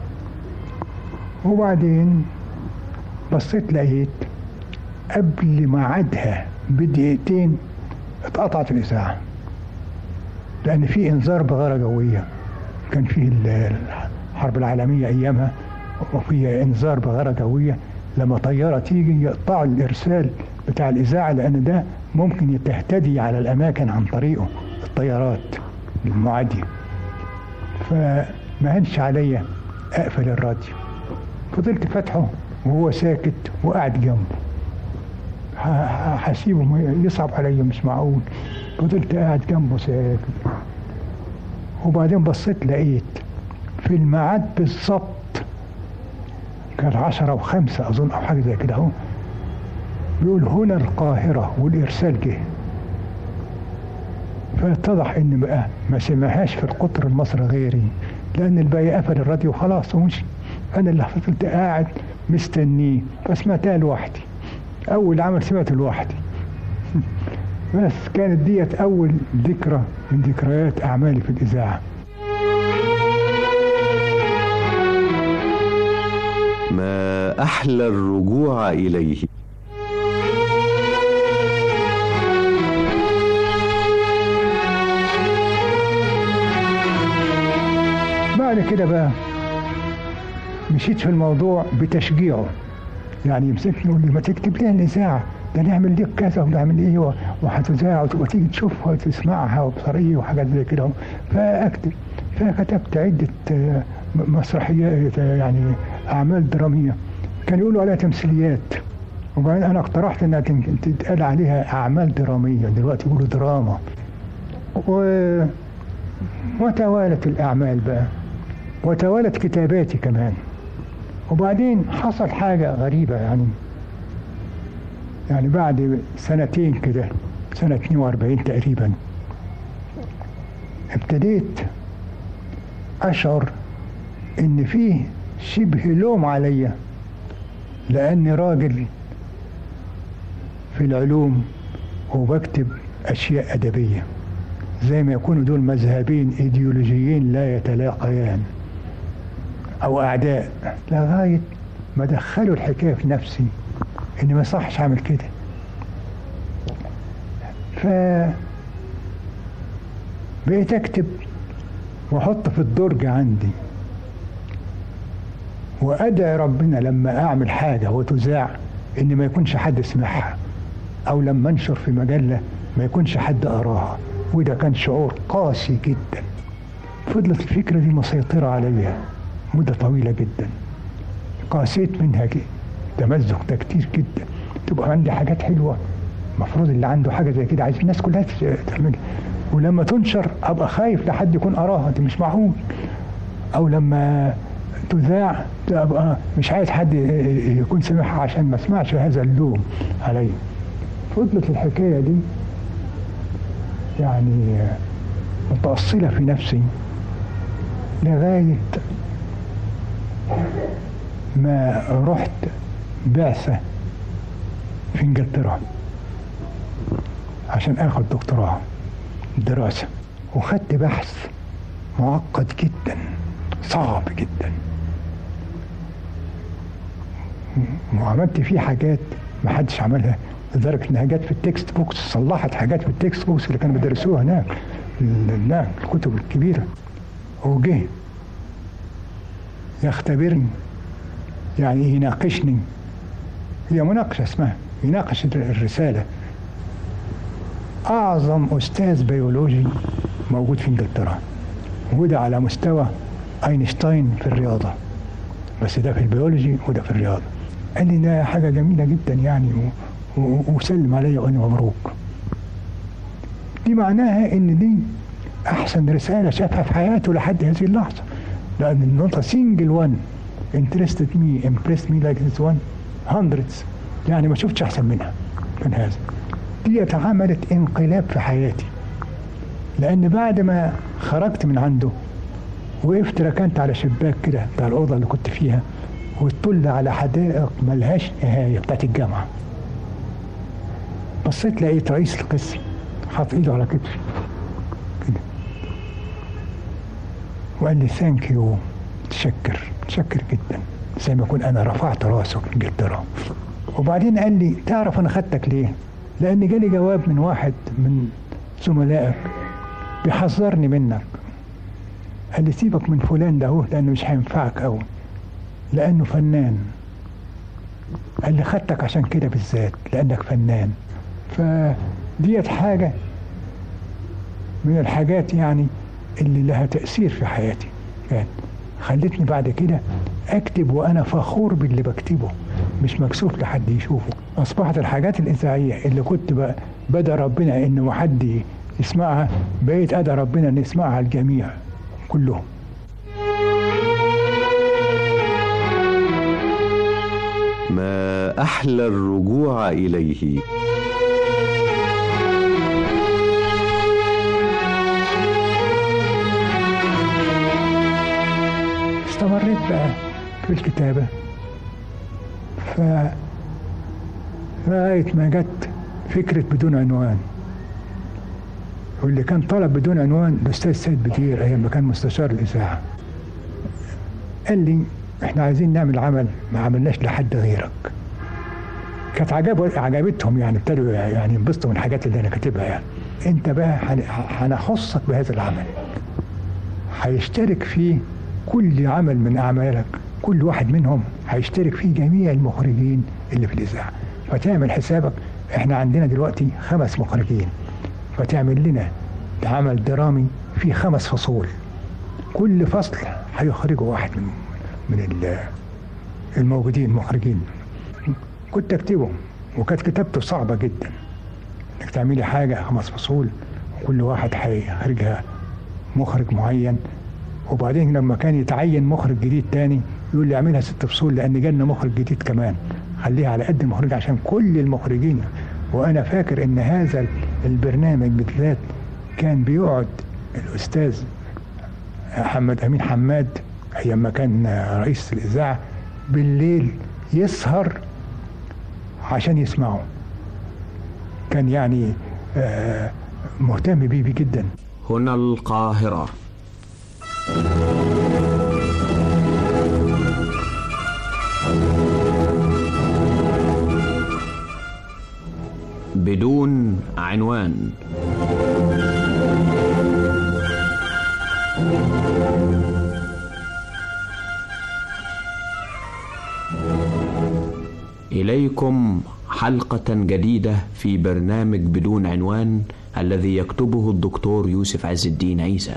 وبعدين بصيت لقيت قبل ميعادها بدقيقتين اتقطعت الإذاعة لأن في إنذار بغارة جوية كان فيه ال- الحرب العالمية أيامها وفي إنذار بغارة جوية لما طيارة تيجي يقطعوا الإرسال بتاع الإذاعة لأن ده ممكن تهتدي على الأماكن عن طريقه الطيارات المعادية فما هنش عليا أقفل الراديو فضلت فاتحه وهو ساكت وقاعد جنبه ه- ه- هسيبه ما يصعب عليا مش معقول فضلت قاعد جنبه ساكت وبعدين بصيت لقيت في الميعاد بالظبط كان عشرة وخمسة أظن أو حاجة زي كده أهو بيقول هنا القاهرة والإرسال جه فاتضح إن بقى ما سمعهاش في القطر المصري غيري لأن الباقي قفل الراديو خلاص ومشي أنا اللي فضلت قاعد مستنيه فسمعتها لوحدي أول عمل سمعته لوحدي بس كانت ديت أول ذكرى من ذكريات أعمالي في الإذاعة ما أحلى الرجوع إليه بعد كده بقى مشيت في الموضوع بتشجيعه يعني يمسكني يقول لي ما تكتب لنا الإذاعة ده نعمل ليك كذا ونعمل ايه و- وهتذاع وت- وتيجي تشوفها وتسمعها وبصرية وحاجات زي كده فاكتب فكتبت عدة آه، م- مسرحيات آه، يعني أعمال درامية كانوا يقولوا عليها تمثيليات وبعدين أنا اقترحت إنها تن- تتقال عليها أعمال درامية دلوقتي يقولوا دراما و... وتوالت الأعمال بقى وتوالت كتاباتي كمان وبعدين حصل حاجة غريبة يعني يعني بعد سنتين كده سنة 42 تقريبا ابتديت أشعر إن فيه شبه لوم عليا لأني راجل في العلوم وبكتب أشياء أدبية زي ما يكونوا دول مذهبين إيديولوجيين لا يتلاقيان أو أعداء لغاية ما دخلوا الحكاية في نفسي إن ما صحش أعمل كده بقيت اكتب واحط في الدرج عندي وادعي ربنا لما اعمل حاجه وتذاع ان ما يكونش حد سمعها او لما انشر في مجله ما يكونش حد قراها وده كان شعور قاسي جدا فضلت الفكره دي مسيطره عليا مده طويله جدا قاسيت منها جدا تمزق ده كتير جدا تبقى عندي حاجات حلوه المفروض اللي عنده حاجه زي كده عايز الناس كلها تعملها ولما تنشر ابقى خايف لحد يكون قراها دي مش معقول او لما تذاع ابقى مش عايز حد يكون سمعها عشان ما اسمعش هذا اللوم علي فضلت الحكايه دي يعني متأصلة في نفسي لغاية ما رحت بعثة في انجلترا عشان اخد دكتوراه دراسة وخدت بحث معقد جدا صعب جدا وعملت فيه حاجات ما حدش عملها لدرجة انها جت في التكست بوكس صلحت حاجات في التكست بوكس اللي كانوا بيدرسوها هناك هناك الكتب الكبيرة وجه يختبرني يعني يناقشني هي مناقشة اسمها يناقش الرسالة أعظم أستاذ بيولوجي موجود في إنجلترا وده على مستوى أينشتاين في الرياضة بس ده في البيولوجي وده في الرياضة قال لي ده حاجة جميلة جدا يعني و... و... وسلم عليا وقال لي مبروك دي معناها إن دي أحسن رسالة شافها في حياته لحد هذه اللحظة لأن النقطة سنجل وان interested me impressed me like this one hundreds يعني ما شفتش أحسن منها من هذا دي عملت انقلاب في حياتي لأن بعد ما خرجت من عنده وقفت ركنت على شباك كده بتاع الأوضة اللي كنت فيها وطل على حدائق ملهاش نهاية بتاعت الجامعة بصيت لقيت رئيس القسم حاط ايده على كتفي كده وقال لي ثانك يو متشكر متشكر جدا زي ما اكون انا رفعت راسه في انجلترا وبعدين قال لي تعرف انا خدتك ليه؟ لان جالي جواب من واحد من زملائك بيحذرني منك قال لي سيبك من فلان ده هو لانه مش هينفعك قوي لانه فنان قال لي خدتك عشان كده بالذات لانك فنان فديت حاجه من الحاجات يعني اللي لها تاثير في حياتي كانت خلتني بعد كده اكتب وانا فخور باللي بكتبه مش مكسوف لحد يشوفه اصبحت الحاجات الاذاعيه اللي كنت ب- بدأ ربنا ان ما حد يسمعها بقيت ادعى ربنا ان يسمعها الجميع كلهم ما أحلى الرجوع إليه استمريت بقى في الكتابة ف لغاية ما جت فكرة بدون عنوان واللي كان طلب بدون عنوان الأستاذ سيد بدير أيام ما كان مستشار الإذاعة قال لي إحنا عايزين نعمل عمل ما عملناش لحد غيرك كانت عجب عجبتهم يعني ابتدوا يعني ينبسطوا من الحاجات اللي أنا كاتبها يعني أنت بقى هن- هنخصك بهذا العمل هيشترك فيه كل عمل من أعمالك كل واحد منهم هيشترك فيه جميع المخرجين اللي في الإذاعة فتعمل حسابك احنا عندنا دلوقتي خمس مخرجين فتعمل لنا عمل درامي فيه خمس فصول كل فصل هيخرجوا واحد من من ال- الموجودين المخرجين كنت اكتبه وكانت كتابته صعبة جدا انك تعملي حاجة خمس فصول وكل واحد هيخرجها مخرج معين وبعدين لما كان يتعين مخرج جديد تاني يقول لي اعملها ست فصول لان جالنا مخرج جديد كمان خليها على قد المخرج عشان كل المخرجين وانا فاكر ان هذا البرنامج بالذات كان بيقعد الاستاذ محمد امين حماد ايام ما كان رئيس الاذاعه بالليل يسهر عشان يسمعه كان يعني آه، مهتم بيه بيه جدا هنا القاهرة بدون عنوان إليكم حلقة جديدة في برنامج بدون عنوان الذي يكتبه الدكتور يوسف عز الدين عيسى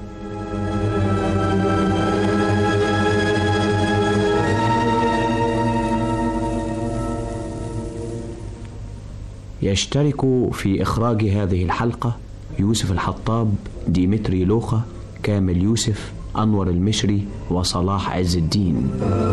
يشترك في إخراج هذه الحلقة يوسف الحطاب ديمتري لوخا كامل يوسف أنور المشري وصلاح عز الدين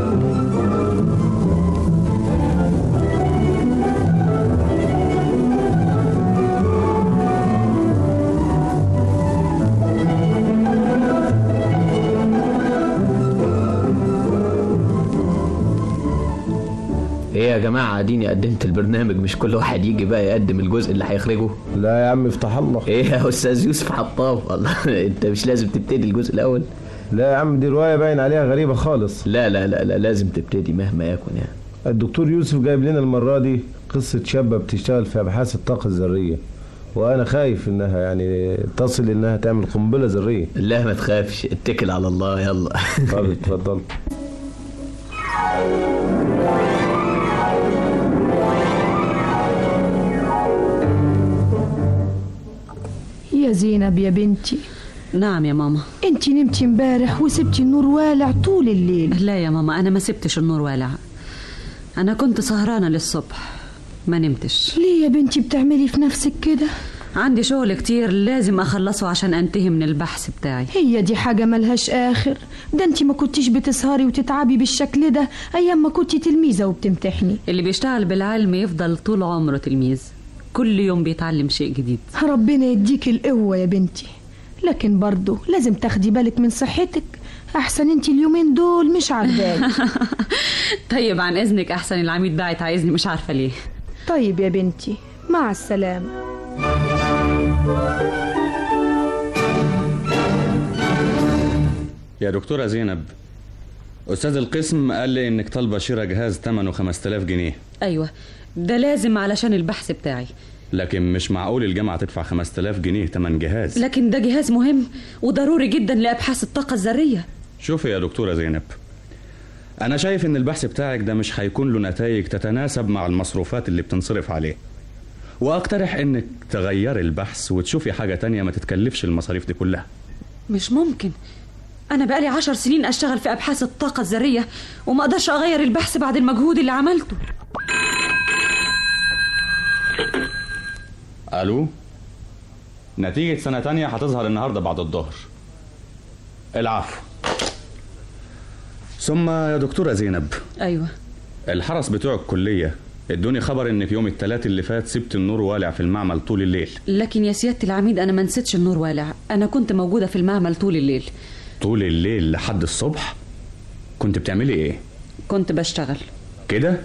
ايه يا جماعة اديني قدمت البرنامج مش كل واحد يجي بقى يقدم الجزء اللي هيخرجه لا يا عم افتح الله ايه يا استاذ يوسف حطاب والله انت مش لازم تبتدي الجزء الاول لا يا عم دي روايه باين عليها غريبه خالص لا لا لا, لا لازم تبتدي مهما يكن يعني الدكتور يوسف جايب لنا المره دي قصه شابه بتشتغل في ابحاث الطاقه الذريه وانا خايف انها يعني تصل انها تعمل قنبله ذريه لا ما تخافش اتكل على الله يلا طب اتفضل يا زينب يا بنتي نعم يا ماما انت نمتي امبارح وسبتي النور والع طول الليل لا يا ماما انا ما سبتش النور والع انا كنت سهرانه للصبح ما نمتش ليه يا بنتي بتعملي في نفسك كده عندي شغل كتير لازم اخلصه عشان انتهي من البحث بتاعي هي دي حاجة ملهاش آخر ده انت ما كنتيش بتسهري وتتعبي بالشكل ده أيام ما كنتي تلميذة وبتمتحني اللي بيشتغل بالعلم يفضل طول عمره تلميذ كل يوم بيتعلم شيء جديد ربنا يديك القوة يا بنتي لكن برضه لازم تاخدي بالك من صحتك أحسن انت اليومين دول مش عارفاك طيب عن اذنك احسن العميد باعت عايزني مش عارفه ليه طيب يا بنتي مع السلامة يا دكتورة زينب أستاذ القسم قال لي إنك طالبة شراء جهاز ثمنه 5000 جنيه ايوه ده لازم علشان البحث بتاعي لكن مش معقول الجامعة تدفع 5000 جنيه تمن جهاز لكن ده جهاز مهم وضروري جدا لابحاث الطاقه الذريه شوفي يا دكتورة زينب أنا شايف إن البحث بتاعك ده مش هيكون له نتائج تتناسب مع المصروفات اللي بتنصرف عليه وأقترح إنك تغيري البحث وتشوفي حاجة تانية ما تتكلفش المصاريف دي كلها مش ممكن انا بقالي عشر سنين اشتغل في ابحاث الطاقه الذريه وما اقدرش اغير البحث بعد المجهود اللي عملته ألو نتيجة سنة تانية هتظهر النهاردة بعد الظهر العفو ثم يا دكتورة زينب ايوه الحرس بتوع الكلية ادوني خبر انك يوم التلات اللي فات سبت النور والع في المعمل طول الليل لكن يا سياده العميد انا ما نسيتش النور والع انا كنت موجوده في المعمل طول الليل طول الليل لحد الصبح كنت بتعملي ايه كنت بشتغل كده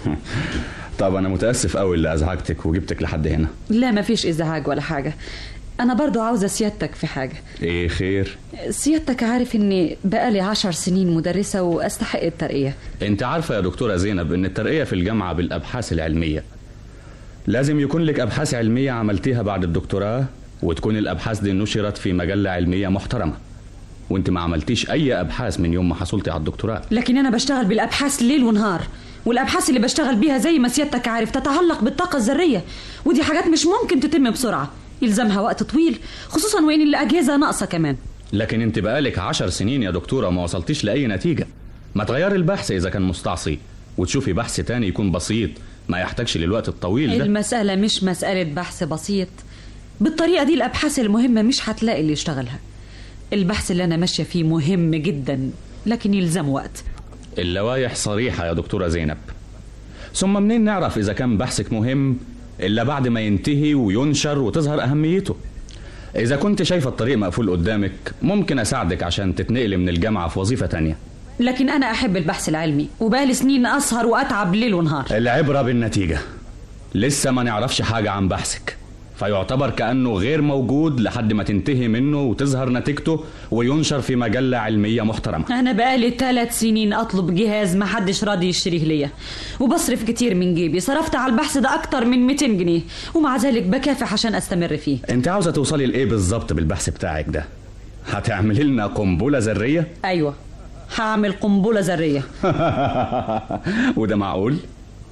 طب انا متاسف قوي اللي ازعجتك وجبتك لحد هنا لا مفيش ازعاج ولا حاجه انا برضو عاوزه سيادتك في حاجه ايه خير سيادتك عارف اني بقالي عشر سنين مدرسه واستحق الترقيه انت عارفه يا دكتوره زينب ان الترقيه في الجامعه بالابحاث العلميه لازم يكون لك ابحاث علميه عملتيها بعد الدكتوراه وتكون الابحاث دي نشرت في مجله علميه محترمه وانت ما عملتيش اي ابحاث من يوم ما حصلتي على الدكتوراه لكن انا بشتغل بالابحاث ليل ونهار والابحاث اللي بشتغل بيها زي ما سيادتك عارف تتعلق بالطاقه الذريه ودي حاجات مش ممكن تتم بسرعه يلزمها وقت طويل خصوصا وان الاجهزه ناقصه كمان لكن انت بقالك عشر سنين يا دكتوره ما وصلتيش لاي نتيجه ما تغيري البحث اذا كان مستعصي وتشوفي بحث تاني يكون بسيط ما يحتاجش للوقت الطويل ده المساله مش مساله بحث بسيط بالطريقه دي الابحاث المهمه مش هتلاقي اللي يشتغلها البحث اللي انا ماشيه فيه مهم جدا لكن يلزم وقت اللوايح صريحة يا دكتورة زينب ثم منين نعرف إذا كان بحثك مهم إلا بعد ما ينتهي وينشر وتظهر أهميته إذا كنت شايفة الطريق مقفول قدامك ممكن أساعدك عشان تتنقلي من الجامعة في وظيفة تانية لكن انا احب البحث العلمي وبقالي سنين اسهر واتعب ليل ونهار العبرة بالنتيجة لسه ما نعرفش حاجة عن بحثك فيعتبر كأنه غير موجود لحد ما تنتهي منه وتظهر نتيجته وينشر في مجلة علمية محترمة انا بقالي ثلاث سنين اطلب جهاز ما حدش راضي يشتريه ليا وبصرف كتير من جيبي صرفت على البحث ده اكتر من 200 جنيه ومع ذلك بكافح عشان استمر فيه انت عاوزة توصلي لإيه بالظبط بالبحث بتاعك ده هتعملي لنا قنبلة ذرية ايوه هعمل قنبله ذريه وده معقول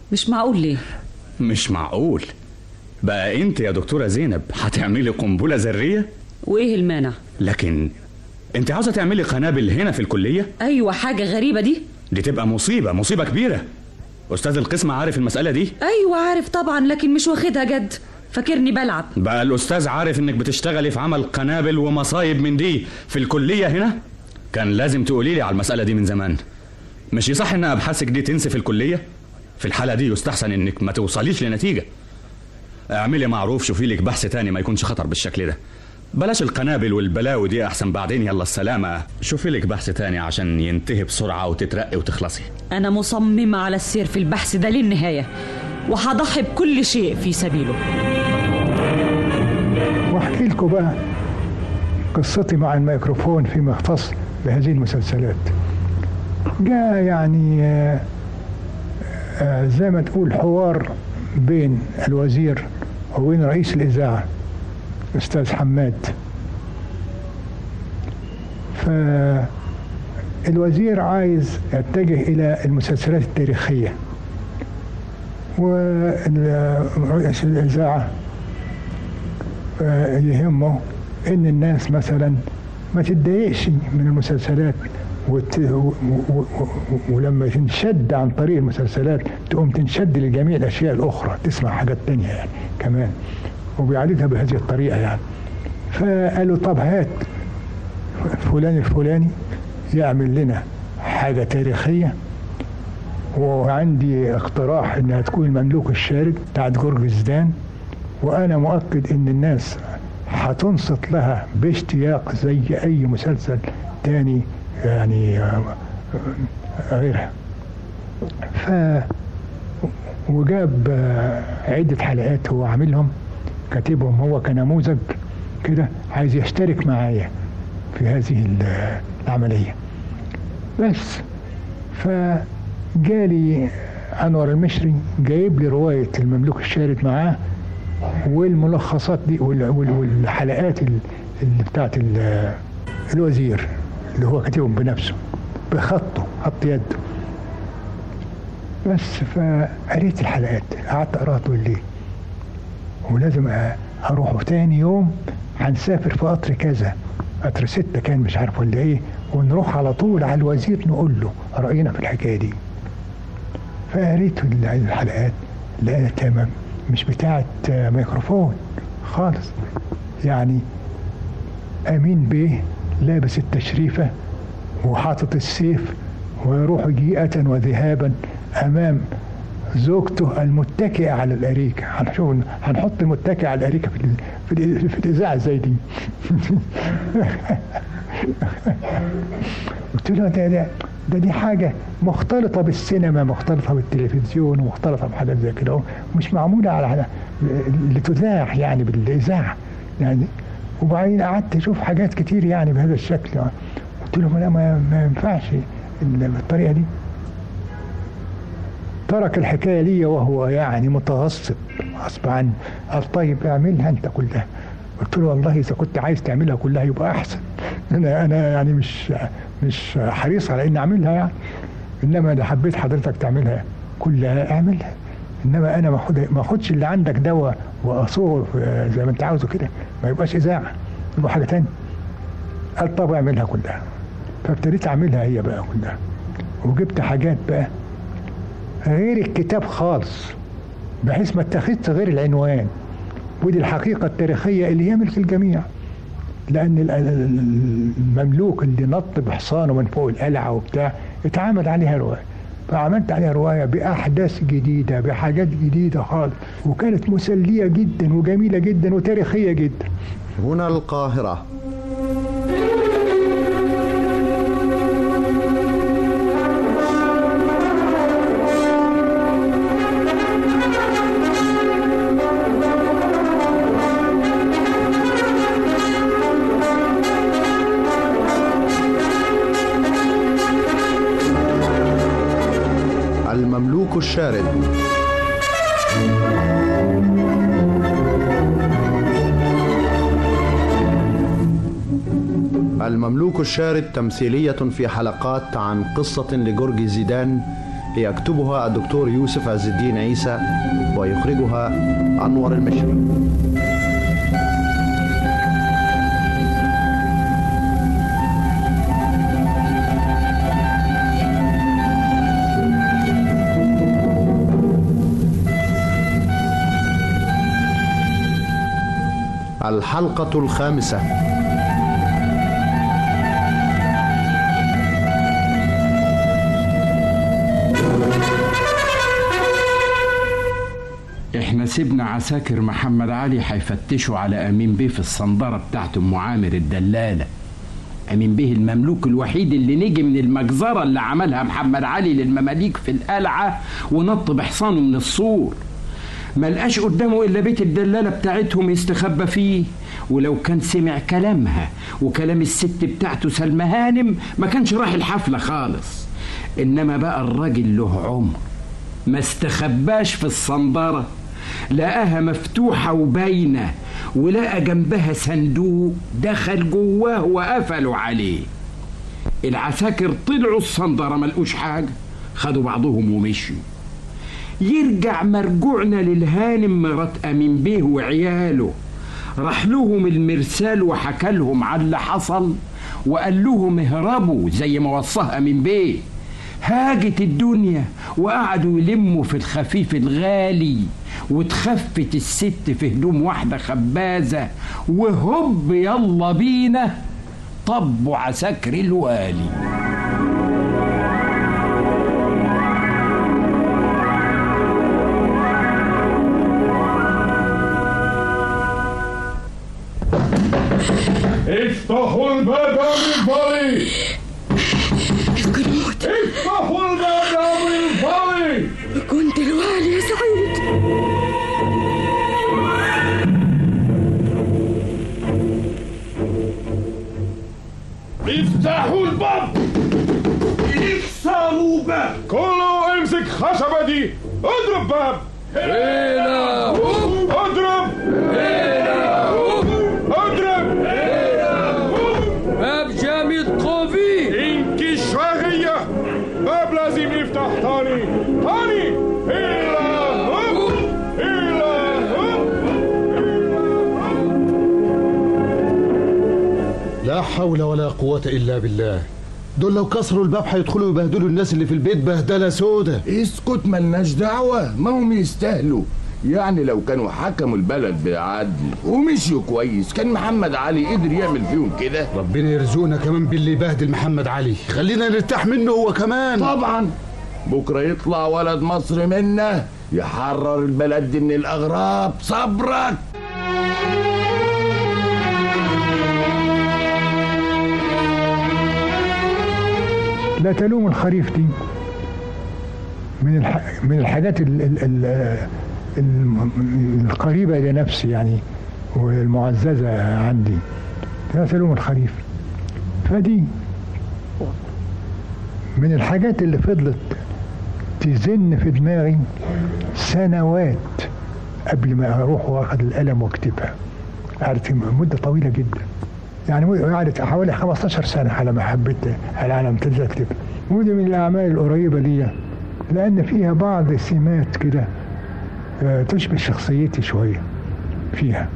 مش معقول ليه مش معقول بقى انت يا دكتورة زينب هتعملي قنبلة ذرية وايه المانع لكن انت عاوزة تعملي قنابل هنا في الكلية ايوه حاجه غريبه دي دي تبقى مصيبة مصيبة كبيرة أستاذ القسم عارف المسألة دي ايوه عارف طبعا لكن مش واخدها جد فاكرني بلعب بقى الأستاذ عارف إنك بتشتغلي في عمل قنابل ومصايب من دي في الكلية هنا كان لازم تقولي لي على المسألة دي من زمان مش يصح إن أبحاثك دي تنسي في الكلية في الحالة دي يستحسن إنك ما توصليش لنتيجة اعملي معروف شوفي لك بحث تاني ما يكونش خطر بالشكل ده بلاش القنابل والبلاوي دي احسن بعدين يلا السلامة شوفي لك بحث تاني عشان ينتهي بسرعة وتترقي وتخلصي انا مصممه على السير في البحث ده للنهايه وهضحي بكل شيء في سبيله واحكي لكم بقى قصتي مع الميكروفون فيما يختص بهذه المسلسلات جاء يعني آه، آه، زي ما تقول حوار بين الوزير وبين رئيس الإذاعة أستاذ حماد فالوزير عايز يتجه إلى المسلسلات التاريخية ورئيس الإذاعة آه، يهمه ان الناس مثلا ما تتضايقش من المسلسلات وت... و... و... و... ولما تنشد عن طريق المسلسلات تقوم تنشد لجميع الاشياء الاخرى تسمع حاجات تانية يعني كمان وبيعالجها بهذه الطريقه يعني فقالوا طب هات فلان الفلاني يعمل لنا حاجه تاريخيه وعندي اقتراح انها تكون المملوك الشارد بتاعت جورج زدان وانا مؤكد ان الناس هتنصت لها باشتياق زي اي مسلسل تاني يعني آه، آه، غيرها ف وجاب آه، عدة حلقات هو عاملهم كاتبهم هو كنموذج كده عايز يشترك معايا في هذه ال- العملية بس فجالي أنور المشري جايب لي رواية المملوك الشارد معاه والملخصات دي وال- وال- والحلقات ال- اللي بتاعت ال- الوزير اللي هو كاتبهم بنفسه بخطه خط يده بس فقريت الحلقات قعدت اقراها طول الليل ولازم أ- اروح تاني يوم هنسافر في قطر كذا قطر ستة كان مش عارف ولا ايه ونروح على طول على الوزير نقول له رأينا في الحكاية دي فقريت ال- الحلقات لقيتها تمام مش بتاعت آه، ميكروفون خالص يعني امين بيه لابس التشريفه وحاطط السيف ويروح جيئة وذهابا امام زوجته المتكئة على الأريكة هنشوف هنحط المتكئة على الأريكة في ال- في, ال- في الإذاعة زي دي قلت له ده, ده ده دي حاجة مختلطة بالسينما مختلطة بالتلفزيون ومختلطة بحاجات زي كده مش معمولة على لتذاع يعني بالإذاعة يعني وبعدين قعدت أشوف حاجات كتير يعني بهذا الشكل قلت له لا ما, ما ينفعش بالطريقة دي ترك الحكاية لي وهو يعني متغصب غصب عنه قال طيب اعملها أنت كلها قلت له والله إذا كنت عايز تعملها كلها يبقى أحسن أنا أنا يعني مش مش حريص على إني أعملها يعني إنما إذا حبيت حضرتك تعملها كلها اعملها إنما أنا ما أخد- ما أخدش اللي عندك دواء وأصوغه في- زي ما أنت عاوزه كده ما يبقاش إذاعة يبقى حاجة تانية قال طب اعملها كلها فابتديت أعملها هي بقى كلها وجبت حاجات بقى غير الكتاب خالص بحيث ما اتخذت غير العنوان ودي الحقيقة التاريخية اللي هي ملك الجميع لأن ال- ال- المملوك اللي نط بحصانه من فوق القلعة وبتاع اتعمل عليها رواية فعملت عليها رواية بأحداث جديدة بحاجات جديدة خالص وكانت مسلية جدا وجميلة جدا وتاريخية جدا هنا القاهرة المملوك الشارد المملوك الشارد تمثيلية في حلقات عن قصة لجورج زيدان يكتبها الدكتور يوسف عز الدين عيسى ويخرجها أنور المشري الحلقة الخامسة احنا سيبنا عساكر محمد علي هيفتشوا على امين بيه في الصندرة بتاعت ام عامر الدلالة امين بيه المملوك الوحيد اللي نجي من المجزرة اللي عملها محمد علي للمماليك في القلعة ونط بحصانه من السور ملقاش قدامه الا بيت الدلالة بتاعتهم يستخبى فيه ولو كان سمع كلامها وكلام الست بتاعته سلمى هانم ما كانش راح الحفلة خالص انما بقى الراجل له عمر ما استخباش في الصندرة لقاها مفتوحة وباينة ولقى جنبها صندوق دخل جواه وقفلوا عليه العساكر طلعوا الصندرة ملقوش حاجة خدوا بعضهم ومشيوا يرجع مرجوعنا للهانم مرات أمين بيه وعياله راح لهم المرسال وحكى لهم على اللي حصل وقال لهم اهربوا زي ما وصاها أمين بيه هاجت الدنيا وقعدوا يلموا في الخفيف الغالي وتخفت الست في هدوم واحدة خبازة وهوب يلا بينا طبوا عساكر الوالي افتحوا الباب من فضلي الجنود افتحوا الباب من فضلي كنت الوالي يا سعيد افتحوا الباب اكسروا باب كله امسك خشبة دي اضرب باب هنا اضرب هنا اضرب باب جامد قوي انكش شوية باب لازم يفتح تاني تاني هلا هوب هلا هوب لا حول ولا قوة إلا بالله دول لو كسروا الباب هيدخلوا يبهدلوا الناس اللي في البيت بهدلة سودة اسكت ملناش دعوة ما هم يستاهلوا يعني لو كانوا حكموا البلد بالعدل ومشيوا كويس كان محمد علي قدر يعمل فيهم كده ربنا يرزقنا كمان باللي يبهدل محمد علي خلينا نرتاح منه هو كمان طبعا بكرة يطلع ولد مصر منا يحرر البلد دي من الأغراب صبرك لا تلوم الخريف دي من الح... من الحاجات ال... ال... ال... الم- القريبة لنفسي يعني والمعززة عندي لا تلوم الخريف فدي من الحاجات اللي فضلت تزن في دماغي سنوات قبل ما اروح واخد القلم واكتبها قعدت مدة طويلة جدا يعني قعدت حوالي 15 سنة على ما حبيت على على ما ابتديت اكتب ودي من الأعمال القريبة ليا لأن فيها بعض السمات كده آه، تشبه شخصيتي شوية فيها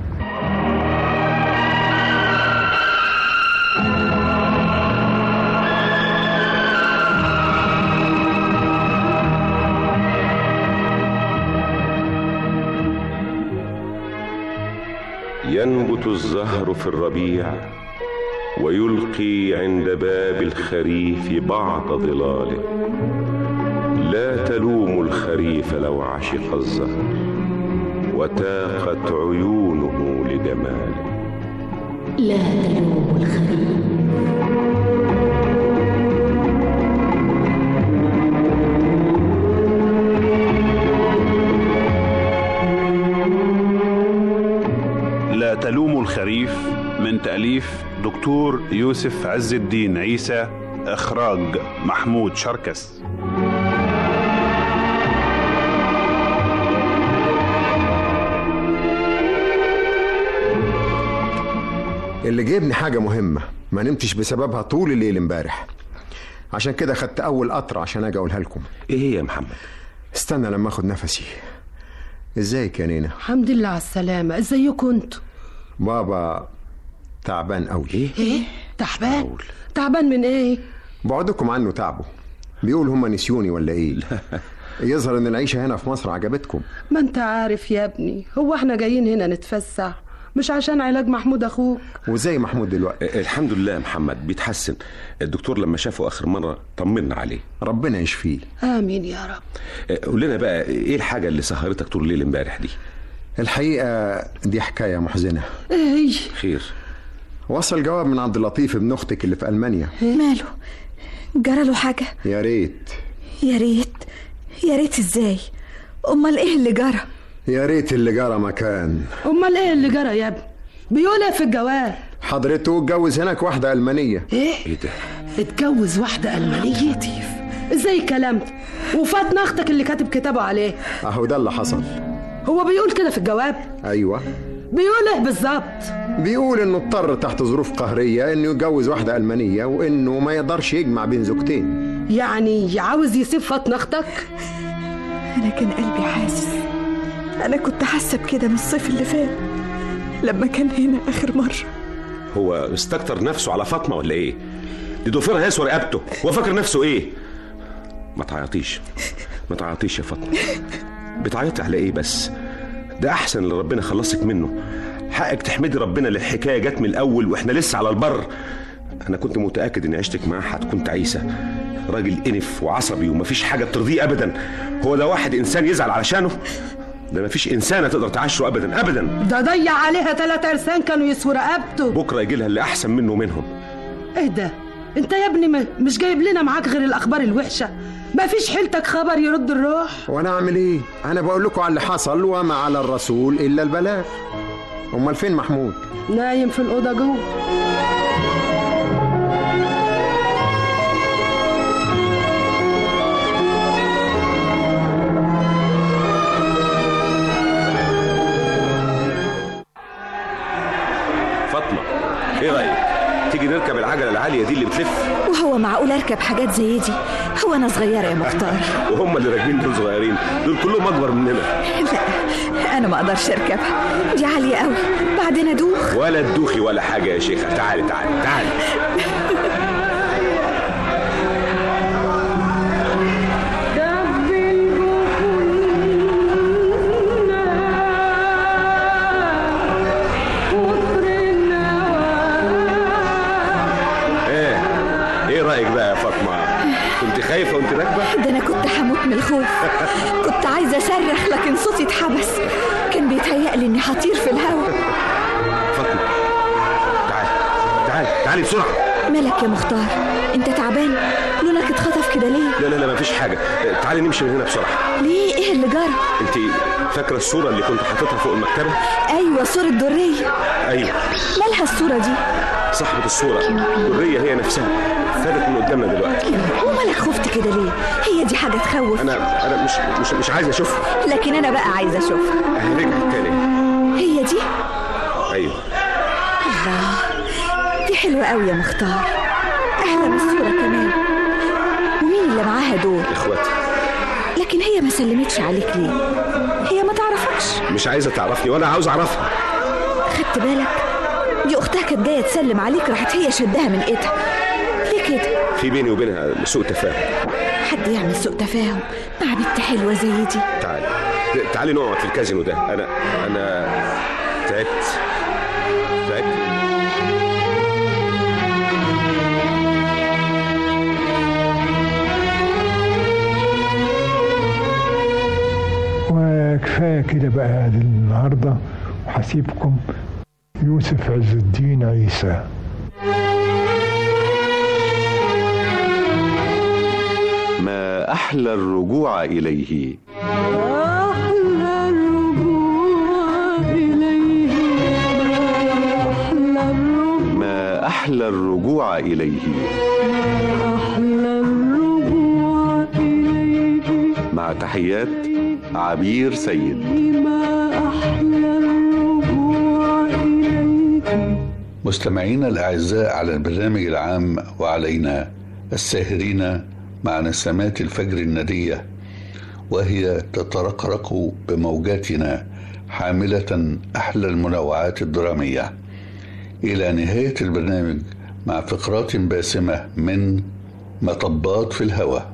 ينبت الزهر في الربيع ويلقي عند باب الخريف بعض ظلاله لا تلوم الخريف لو عشق الزهر وتاقت عيونه لجماله لا تلوم الخريف لا تلوموا الخريف من تأليف دكتور يوسف عز الدين عيسى إخراج محمود شركس اللي جايبني حاجة مهمة ما نمتش بسببها طول الليل امبارح عشان كده خدت اول قطر عشان اجي اقولها لكم ايه هي يا محمد استنى لما اخد نفسي ازيك يا نينا الحمد لله على السلامة ازيكم انتوا بابا تعبان قوي ايه تعبان تعبان من ايه بعدكم عنه تعبه بيقول هما نسيوني ولا ايه يظهر ان العيشه هنا في مصر عجبتكم ما انت عارف يا ابني هو احنا جايين هنا نتفسح مش عشان علاج محمود اخوك وازاي محمود دلوقتي الحمد لله يا محمد بيتحسن الدكتور لما شافه اخر مره طمنا عليه ربنا يشفيه امين يا رب قول لنا بقى ايه الحاجه اللي سهرتك طول الليل امبارح دي الحقيقه دي حكايه محزنه ايه خير وصل جواب من عبد اللطيف ابن اختك اللي في المانيا ماله جرى له حاجه يا ريت يا ريت يا ريت ازاي امال ايه اللي جرى يا ريت اللي جرى مكان امال ايه اللي جرى يا ابني بيقول ايه في الجواب حضرته اتجوز هناك واحده المانيه ايه ايه ده اتجوز واحده المانيه يطيف ازاي الكلام ده وفاتنا اختك اللي كاتب كتابه عليه اهو ده اللي حصل هو بيقول كده في الجواب ايوه بيقول ايه بالظبط بيقول انه اضطر تحت ظروف قهريه انه يتجوز واحده المانيه وانه ما يقدرش يجمع بين زوجتين يعني عاوز يسيب فاطمه اختك انا كان قلبي حاسس انا كنت حاسه بكده من الصيف اللي فات لما كان هنا اخر مره هو استكتر نفسه على فاطمه ولا ايه دي ضفيرها يسوى رقبته هو فاكر نفسه ايه ما تعيطيش ما تعيطيش يا فاطمه بتعيطي على ايه بس ده احسن اللي ربنا خلصك منه حقك تحمدي ربنا اللي الحكايه جت من الاول واحنا لسه على البر انا كنت متاكد ان عيشتك معاه هتكون تعيسه راجل انف وعصبي ومفيش حاجه بترضيه ابدا هو ده واحد انسان يزعل علشانه ده مفيش انسانه تقدر تعاشره ابدا ابدا ده ضيع عليها ثلاث عرسان كانوا يسووا رقبته بكره يجي لها اللي احسن منه ومنهم ايه ده انت يا ابني م- مش جايب لنا معاك غير الاخبار الوحشه ما فيش حيلتك خبر يرد الروح وانا اعمل ايه انا بقول لكم على اللي حصل وما على الرسول الا البلاغ امال فين محمود نايم في الاوضه جوه فاطمه ايه رايك تيجي نركب العجله العاليه دي اللي بتلف وهو معقول اركب حاجات زي دي هو انا صغيره يا مختار وهم اللي راكبين دول صغيرين دول كلهم اكبر مننا لا انا ما اقدرش اركبها دي عاليه قوي بعدين ادوخ ولا تدوخي ولا حاجه يا شيخه تعالي تعالي تعالي ايه ايه رايك بقى يا فاطمه كنت خايفه وانت راكبه ده انا كنت هموت من الخوف كنت عايزه اصرخ لكن صوتي اتحبس كان بيتهيألي اني هطير في الهواء فاطمه تعالي تعالي تعالي بسرعه مالك يا مختار انت تعبان لونك اتخطف كده ليه لا لا لا مفيش حاجه تعالي نمشي من هنا بسرعه ليه ايه اللي جرى انت فاكره الصوره اللي كنت حاططها فوق المكتبه ايوه صورة درية ايوه مالها الصورة دي صاحبه الصوره الريه هي نفسها فاتت من قدامنا دلوقتي ومالك خفت كده ليه هي دي حاجة تخوف انا انا مش مش مش عايز اشوفها لكن انا بقى عايزة اشوفها اهي رجعت تاني هي دي ايوه الله دي حلوة قوي يا مختار احلى من الصورة كمان ومين اللي معاها دول اخواتي لكن هي ما سلمتش عليك ليه هي ما تعرفكش مش عايزه تعرفني وانا عاوز اعرفها خدت بالك دي اختها كانت جايه تسلم عليك راحت هي شدها من ايدها ليه كده في بيني وبينها سوء تفاهم حد يعمل سوء تفاهم مع بنت حلوه زي دي تعالي تعالي نقعد في الكازينو ده انا انا تعبت تعبت وكفايه كده بقى النهارده وهسيبكم يوسف عز الدين عيسى ما أحلى الرجوع إليه أحلى الرجوع إليه أحلى الرجوع ما أحلى الرجوع إليه أحلى الرجوع إليه مع تحيات عبير سيد ما أحلى الرجوع إليه مستمعينا الأعزاء على البرنامج العام وعلينا الساهرين مع نسمات الفجر الندية وهي تترقرق بموجاتنا حاملة أحلى المنوعات الدرامية إلى نهاية البرنامج مع فقرات باسمة من مطبات في الهواء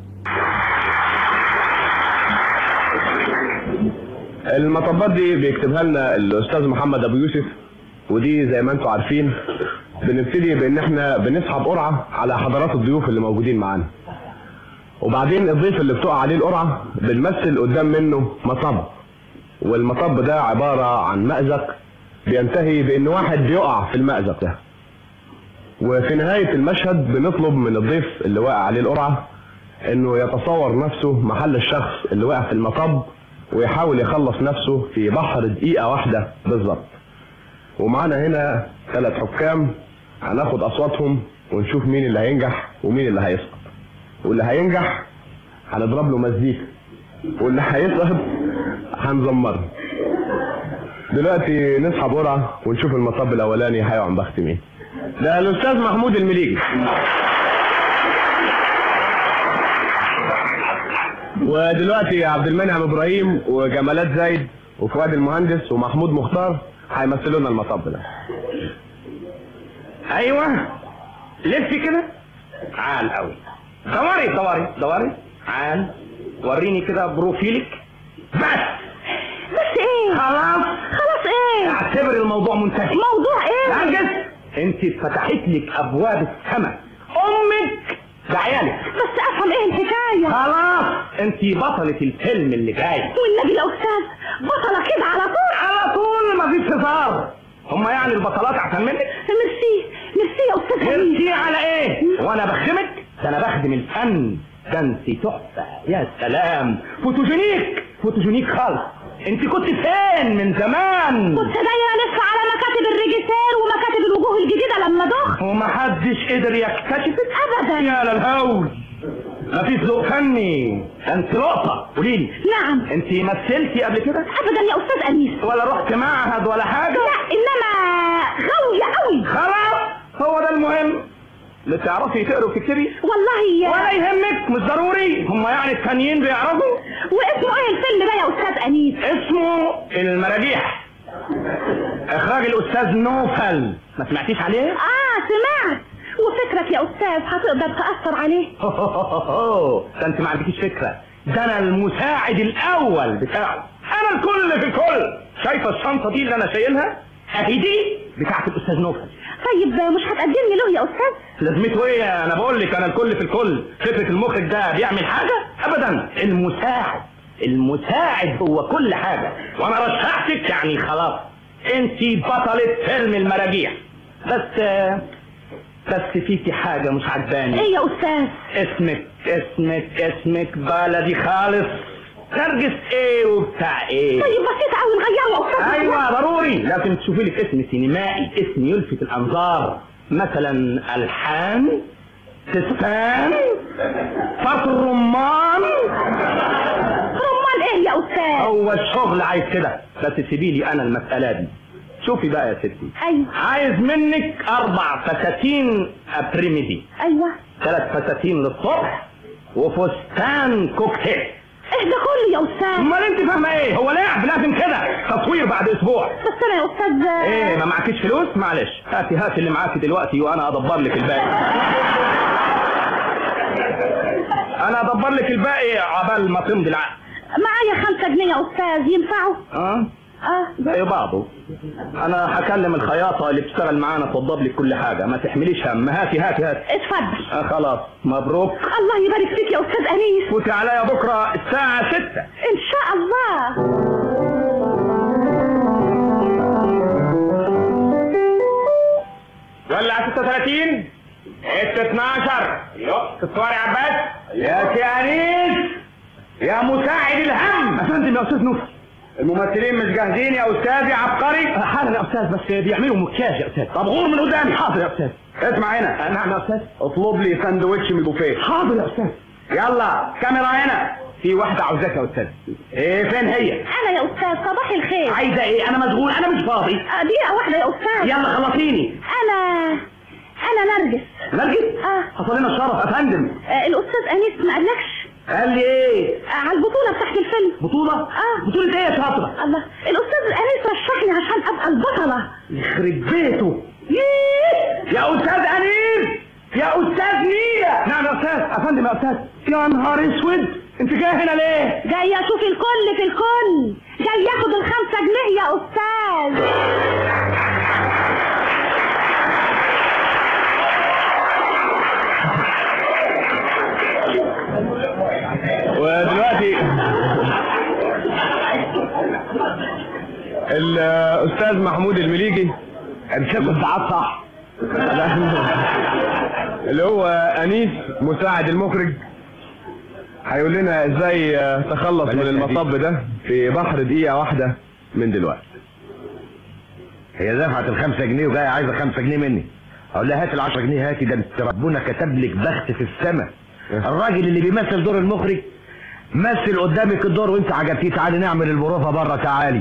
المطبات دي بيكتبها لنا الاستاذ محمد ابو يوسف ودي زي ما انتم عارفين بنبتدي بان احنا بنسحب قرعه على حضرات الضيوف اللي موجودين معانا وبعدين الضيف اللي بتقع عليه القرعه بنمثل قدام منه مطب والمطب ده عباره عن مأزق بينتهي بان واحد بيقع في المأزق ده وفي نهايه المشهد بنطلب من الضيف اللي واقع عليه القرعه انه يتصور نفسه محل الشخص اللي وقع في المطب ويحاول يخلص نفسه في بحر دقيقه واحده بالظبط ومعانا هنا ثلاث حكام هناخد اصواتهم ونشوف مين اللي هينجح ومين اللي هيسقط واللي هينجح هنضرب له مزيكا واللي هيسقط هنزمره دلوقتي نسحب قرعه ونشوف المطب الاولاني هيقع بخت مين ده الاستاذ محمود المليجي ودلوقتي عبد المنعم ابراهيم وجمالات زايد وفؤاد المهندس ومحمود مختار هيمثلوا لنا المطب ده ايوه لفي كده عال قوي دوري دوري دوري عال وريني كده بروفيلك بس بس ايه خلاص خلاص ايه اعتبر الموضوع منتهي موضوع ايه نرجس انت اتفتحت لك ابواب السماء امك ده عيالك بس افهم ايه الحكايه خلاص انت بطلة الفيلم اللي جاي والنبي يا استاذ بطله كده على طول على طول مفيش هزار هما يعني البطلات احسن منك ميرسي ميرسي يا استاذ ميرسي على ايه وانا بخدمك ده انا بخدم الفن ده انت تحفه يا سلام فوتوجينيك فوتوجينيك خالص انت كنت فين من زمان كنت دايما الف على مكاتب الريجيسير ومكاتب الوجوه الجديده لما ضخ ومحدش قدر يكتشفك ابدا يا للهول مفيش ذوق فني ده انت لقطه قولي لي نعم انت مثلتي قبل كده ابدا يا استاذ انيس ولا رحت معهد ولا حاجه لا انما غاويه قوي خلاص هو ده المهم اللي تعرفي تقري وتكتبي والله ولا يهمك مش ضروري هم يعني التانيين بيعرفوا واسمه ايه الفيلم ده يا استاذ انيس اسمه المراجيح اخراج الاستاذ نوفل ما سمعتيش عليه اه سمعت وفكرك يا استاذ هتقدر تاثر عليه ده انت ما عندكيش فكره ده انا المساعد الاول بتاعه انا الكل في الكل شايفه الشنطه دي اللي انا شايلها اهي دي بتاعت الاستاذ نوفل طيب مش هتقدمني له يا استاذ لازمته ايه انا بقول لك انا الكل في الكل فكره المخرج ده بيعمل حاجه ابدا المساعد المساعد هو كل حاجه وانا رشحتك يعني خلاص انت بطله فيلم المراجيح بس بس فيكي حاجه مش عجباني ايه يا استاذ اسمك اسمك اسمك بلدي خالص نرجس ايه وبتاع ايه طيب بسيط قوي نغيره يا استاذ ايوه ضروري لازم تشوفي لك اسم سينمائي اسم يلفت الانظار مثلا الحان تستان فرط الرمان رمان ايه يا استاذ هو الشغل عايز كده بس سيبي لي انا المساله دي شوفي بقى يا ستي ايوه عايز منك اربع فساتين ابريميدي ايوه ثلاث فساتين للصبح وفستان كوكتيل ايه ده كله يا استاذ امال انت فاهمه ايه هو لعب لازم كده تصوير بعد اسبوع بس انا يا استاذ ايه ما معكيش فلوس معلش هاتي هاتي اللي معاكي دلوقتي وانا ادبر لك الباقي انا ادبر لك الباقي عبال ما تمضي العقد معايا خمسة جنيه يا استاذ ينفعوا اه اه زي بعضه انا هكلم الخياطه اللي بتشتغل معانا توضب لك كل حاجه ما تحمليش هم هاتي هاتي هاتي اتفضل آه خلاص مبروك الله يبارك فيك يا استاذ انيس فوتي عليا بكره الساعه 6 ان شاء الله ولع 36 ات 12 تصوري يا عباس يا كيانيس يا مساعد الهم افندم يا استاذ نوف الممثلين مش جاهزين يا استاذ يا عبقري حاضر يا استاذ بس بيعملوا مكياج يا استاذ طب غور من قدامي حاضر يا استاذ اسمع هنا نعم يا استاذ اطلب لي ساندوتش من البوفيه حاضر يا استاذ يلا كاميرا هنا في واحدة عاوزاك يا استاذ ايه فين هي انا يا استاذ صباح الخير عايزة ايه انا مشغول انا مش فاضي دقيقة واحدة يا استاذ يلا خلصيني انا انا نرجس نرجس اه حصل لنا الشرف يا فندم آه، الاستاذ انيس ما قالكش قال لي ايه آه، على البطوله بتاعت الفيلم بطوله اه بطوله ايه يا شاطره الله الاستاذ انيس رشحني عشان ابقى البطله يخرب بيته ييه! يا استاذ انيس يا استاذ نيلة نعم يا استاذ يا فندم يا استاذ يا نهار اسود انت جاي هنا ليه جاي اشوف الكل في الكل جاي ياخد الخمسة جنيه يا استاذ ودلوقتي الاستاذ محمود المليجي امسكوا الساعات صح اللي هو انيس مساعد المخرج هيقول لنا ازاي تخلص من المطب ده في بحر دقيقة واحدة من دلوقتي هي دفعت الخمسة جنيه وجاية عايزة خمسة جنيه مني اقول لها هات العشرة جنيه هاتي ده انت ربنا كتب لك بخت في السماء الراجل اللي بيمثل دور المخرج مثل قدامك الدور وانت عجبتيه تعالي نعمل البروفة بره تعالي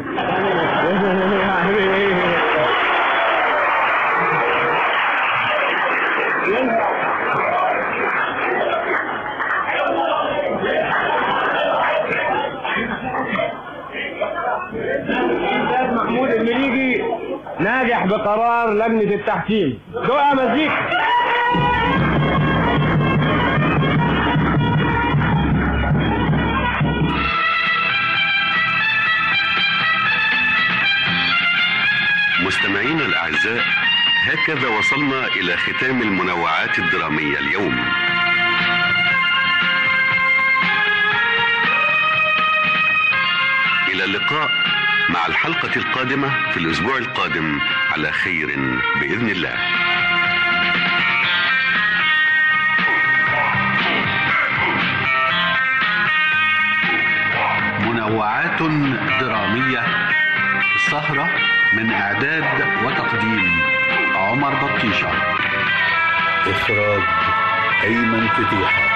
الاستاذ محمود المليجي ناجح بقرار لجنة التحكيم دقة مزيكا مستمعينا الأعزاء هكذا وصلنا إلى ختام المنوعات الدرامية اليوم إلى اللقاء مع الحلقة القادمة في الأسبوع القادم على خير بإذن الله منوعات درامية السهرة من إعداد وتقديم عمر بطيشة إخراج أيمن فتيحة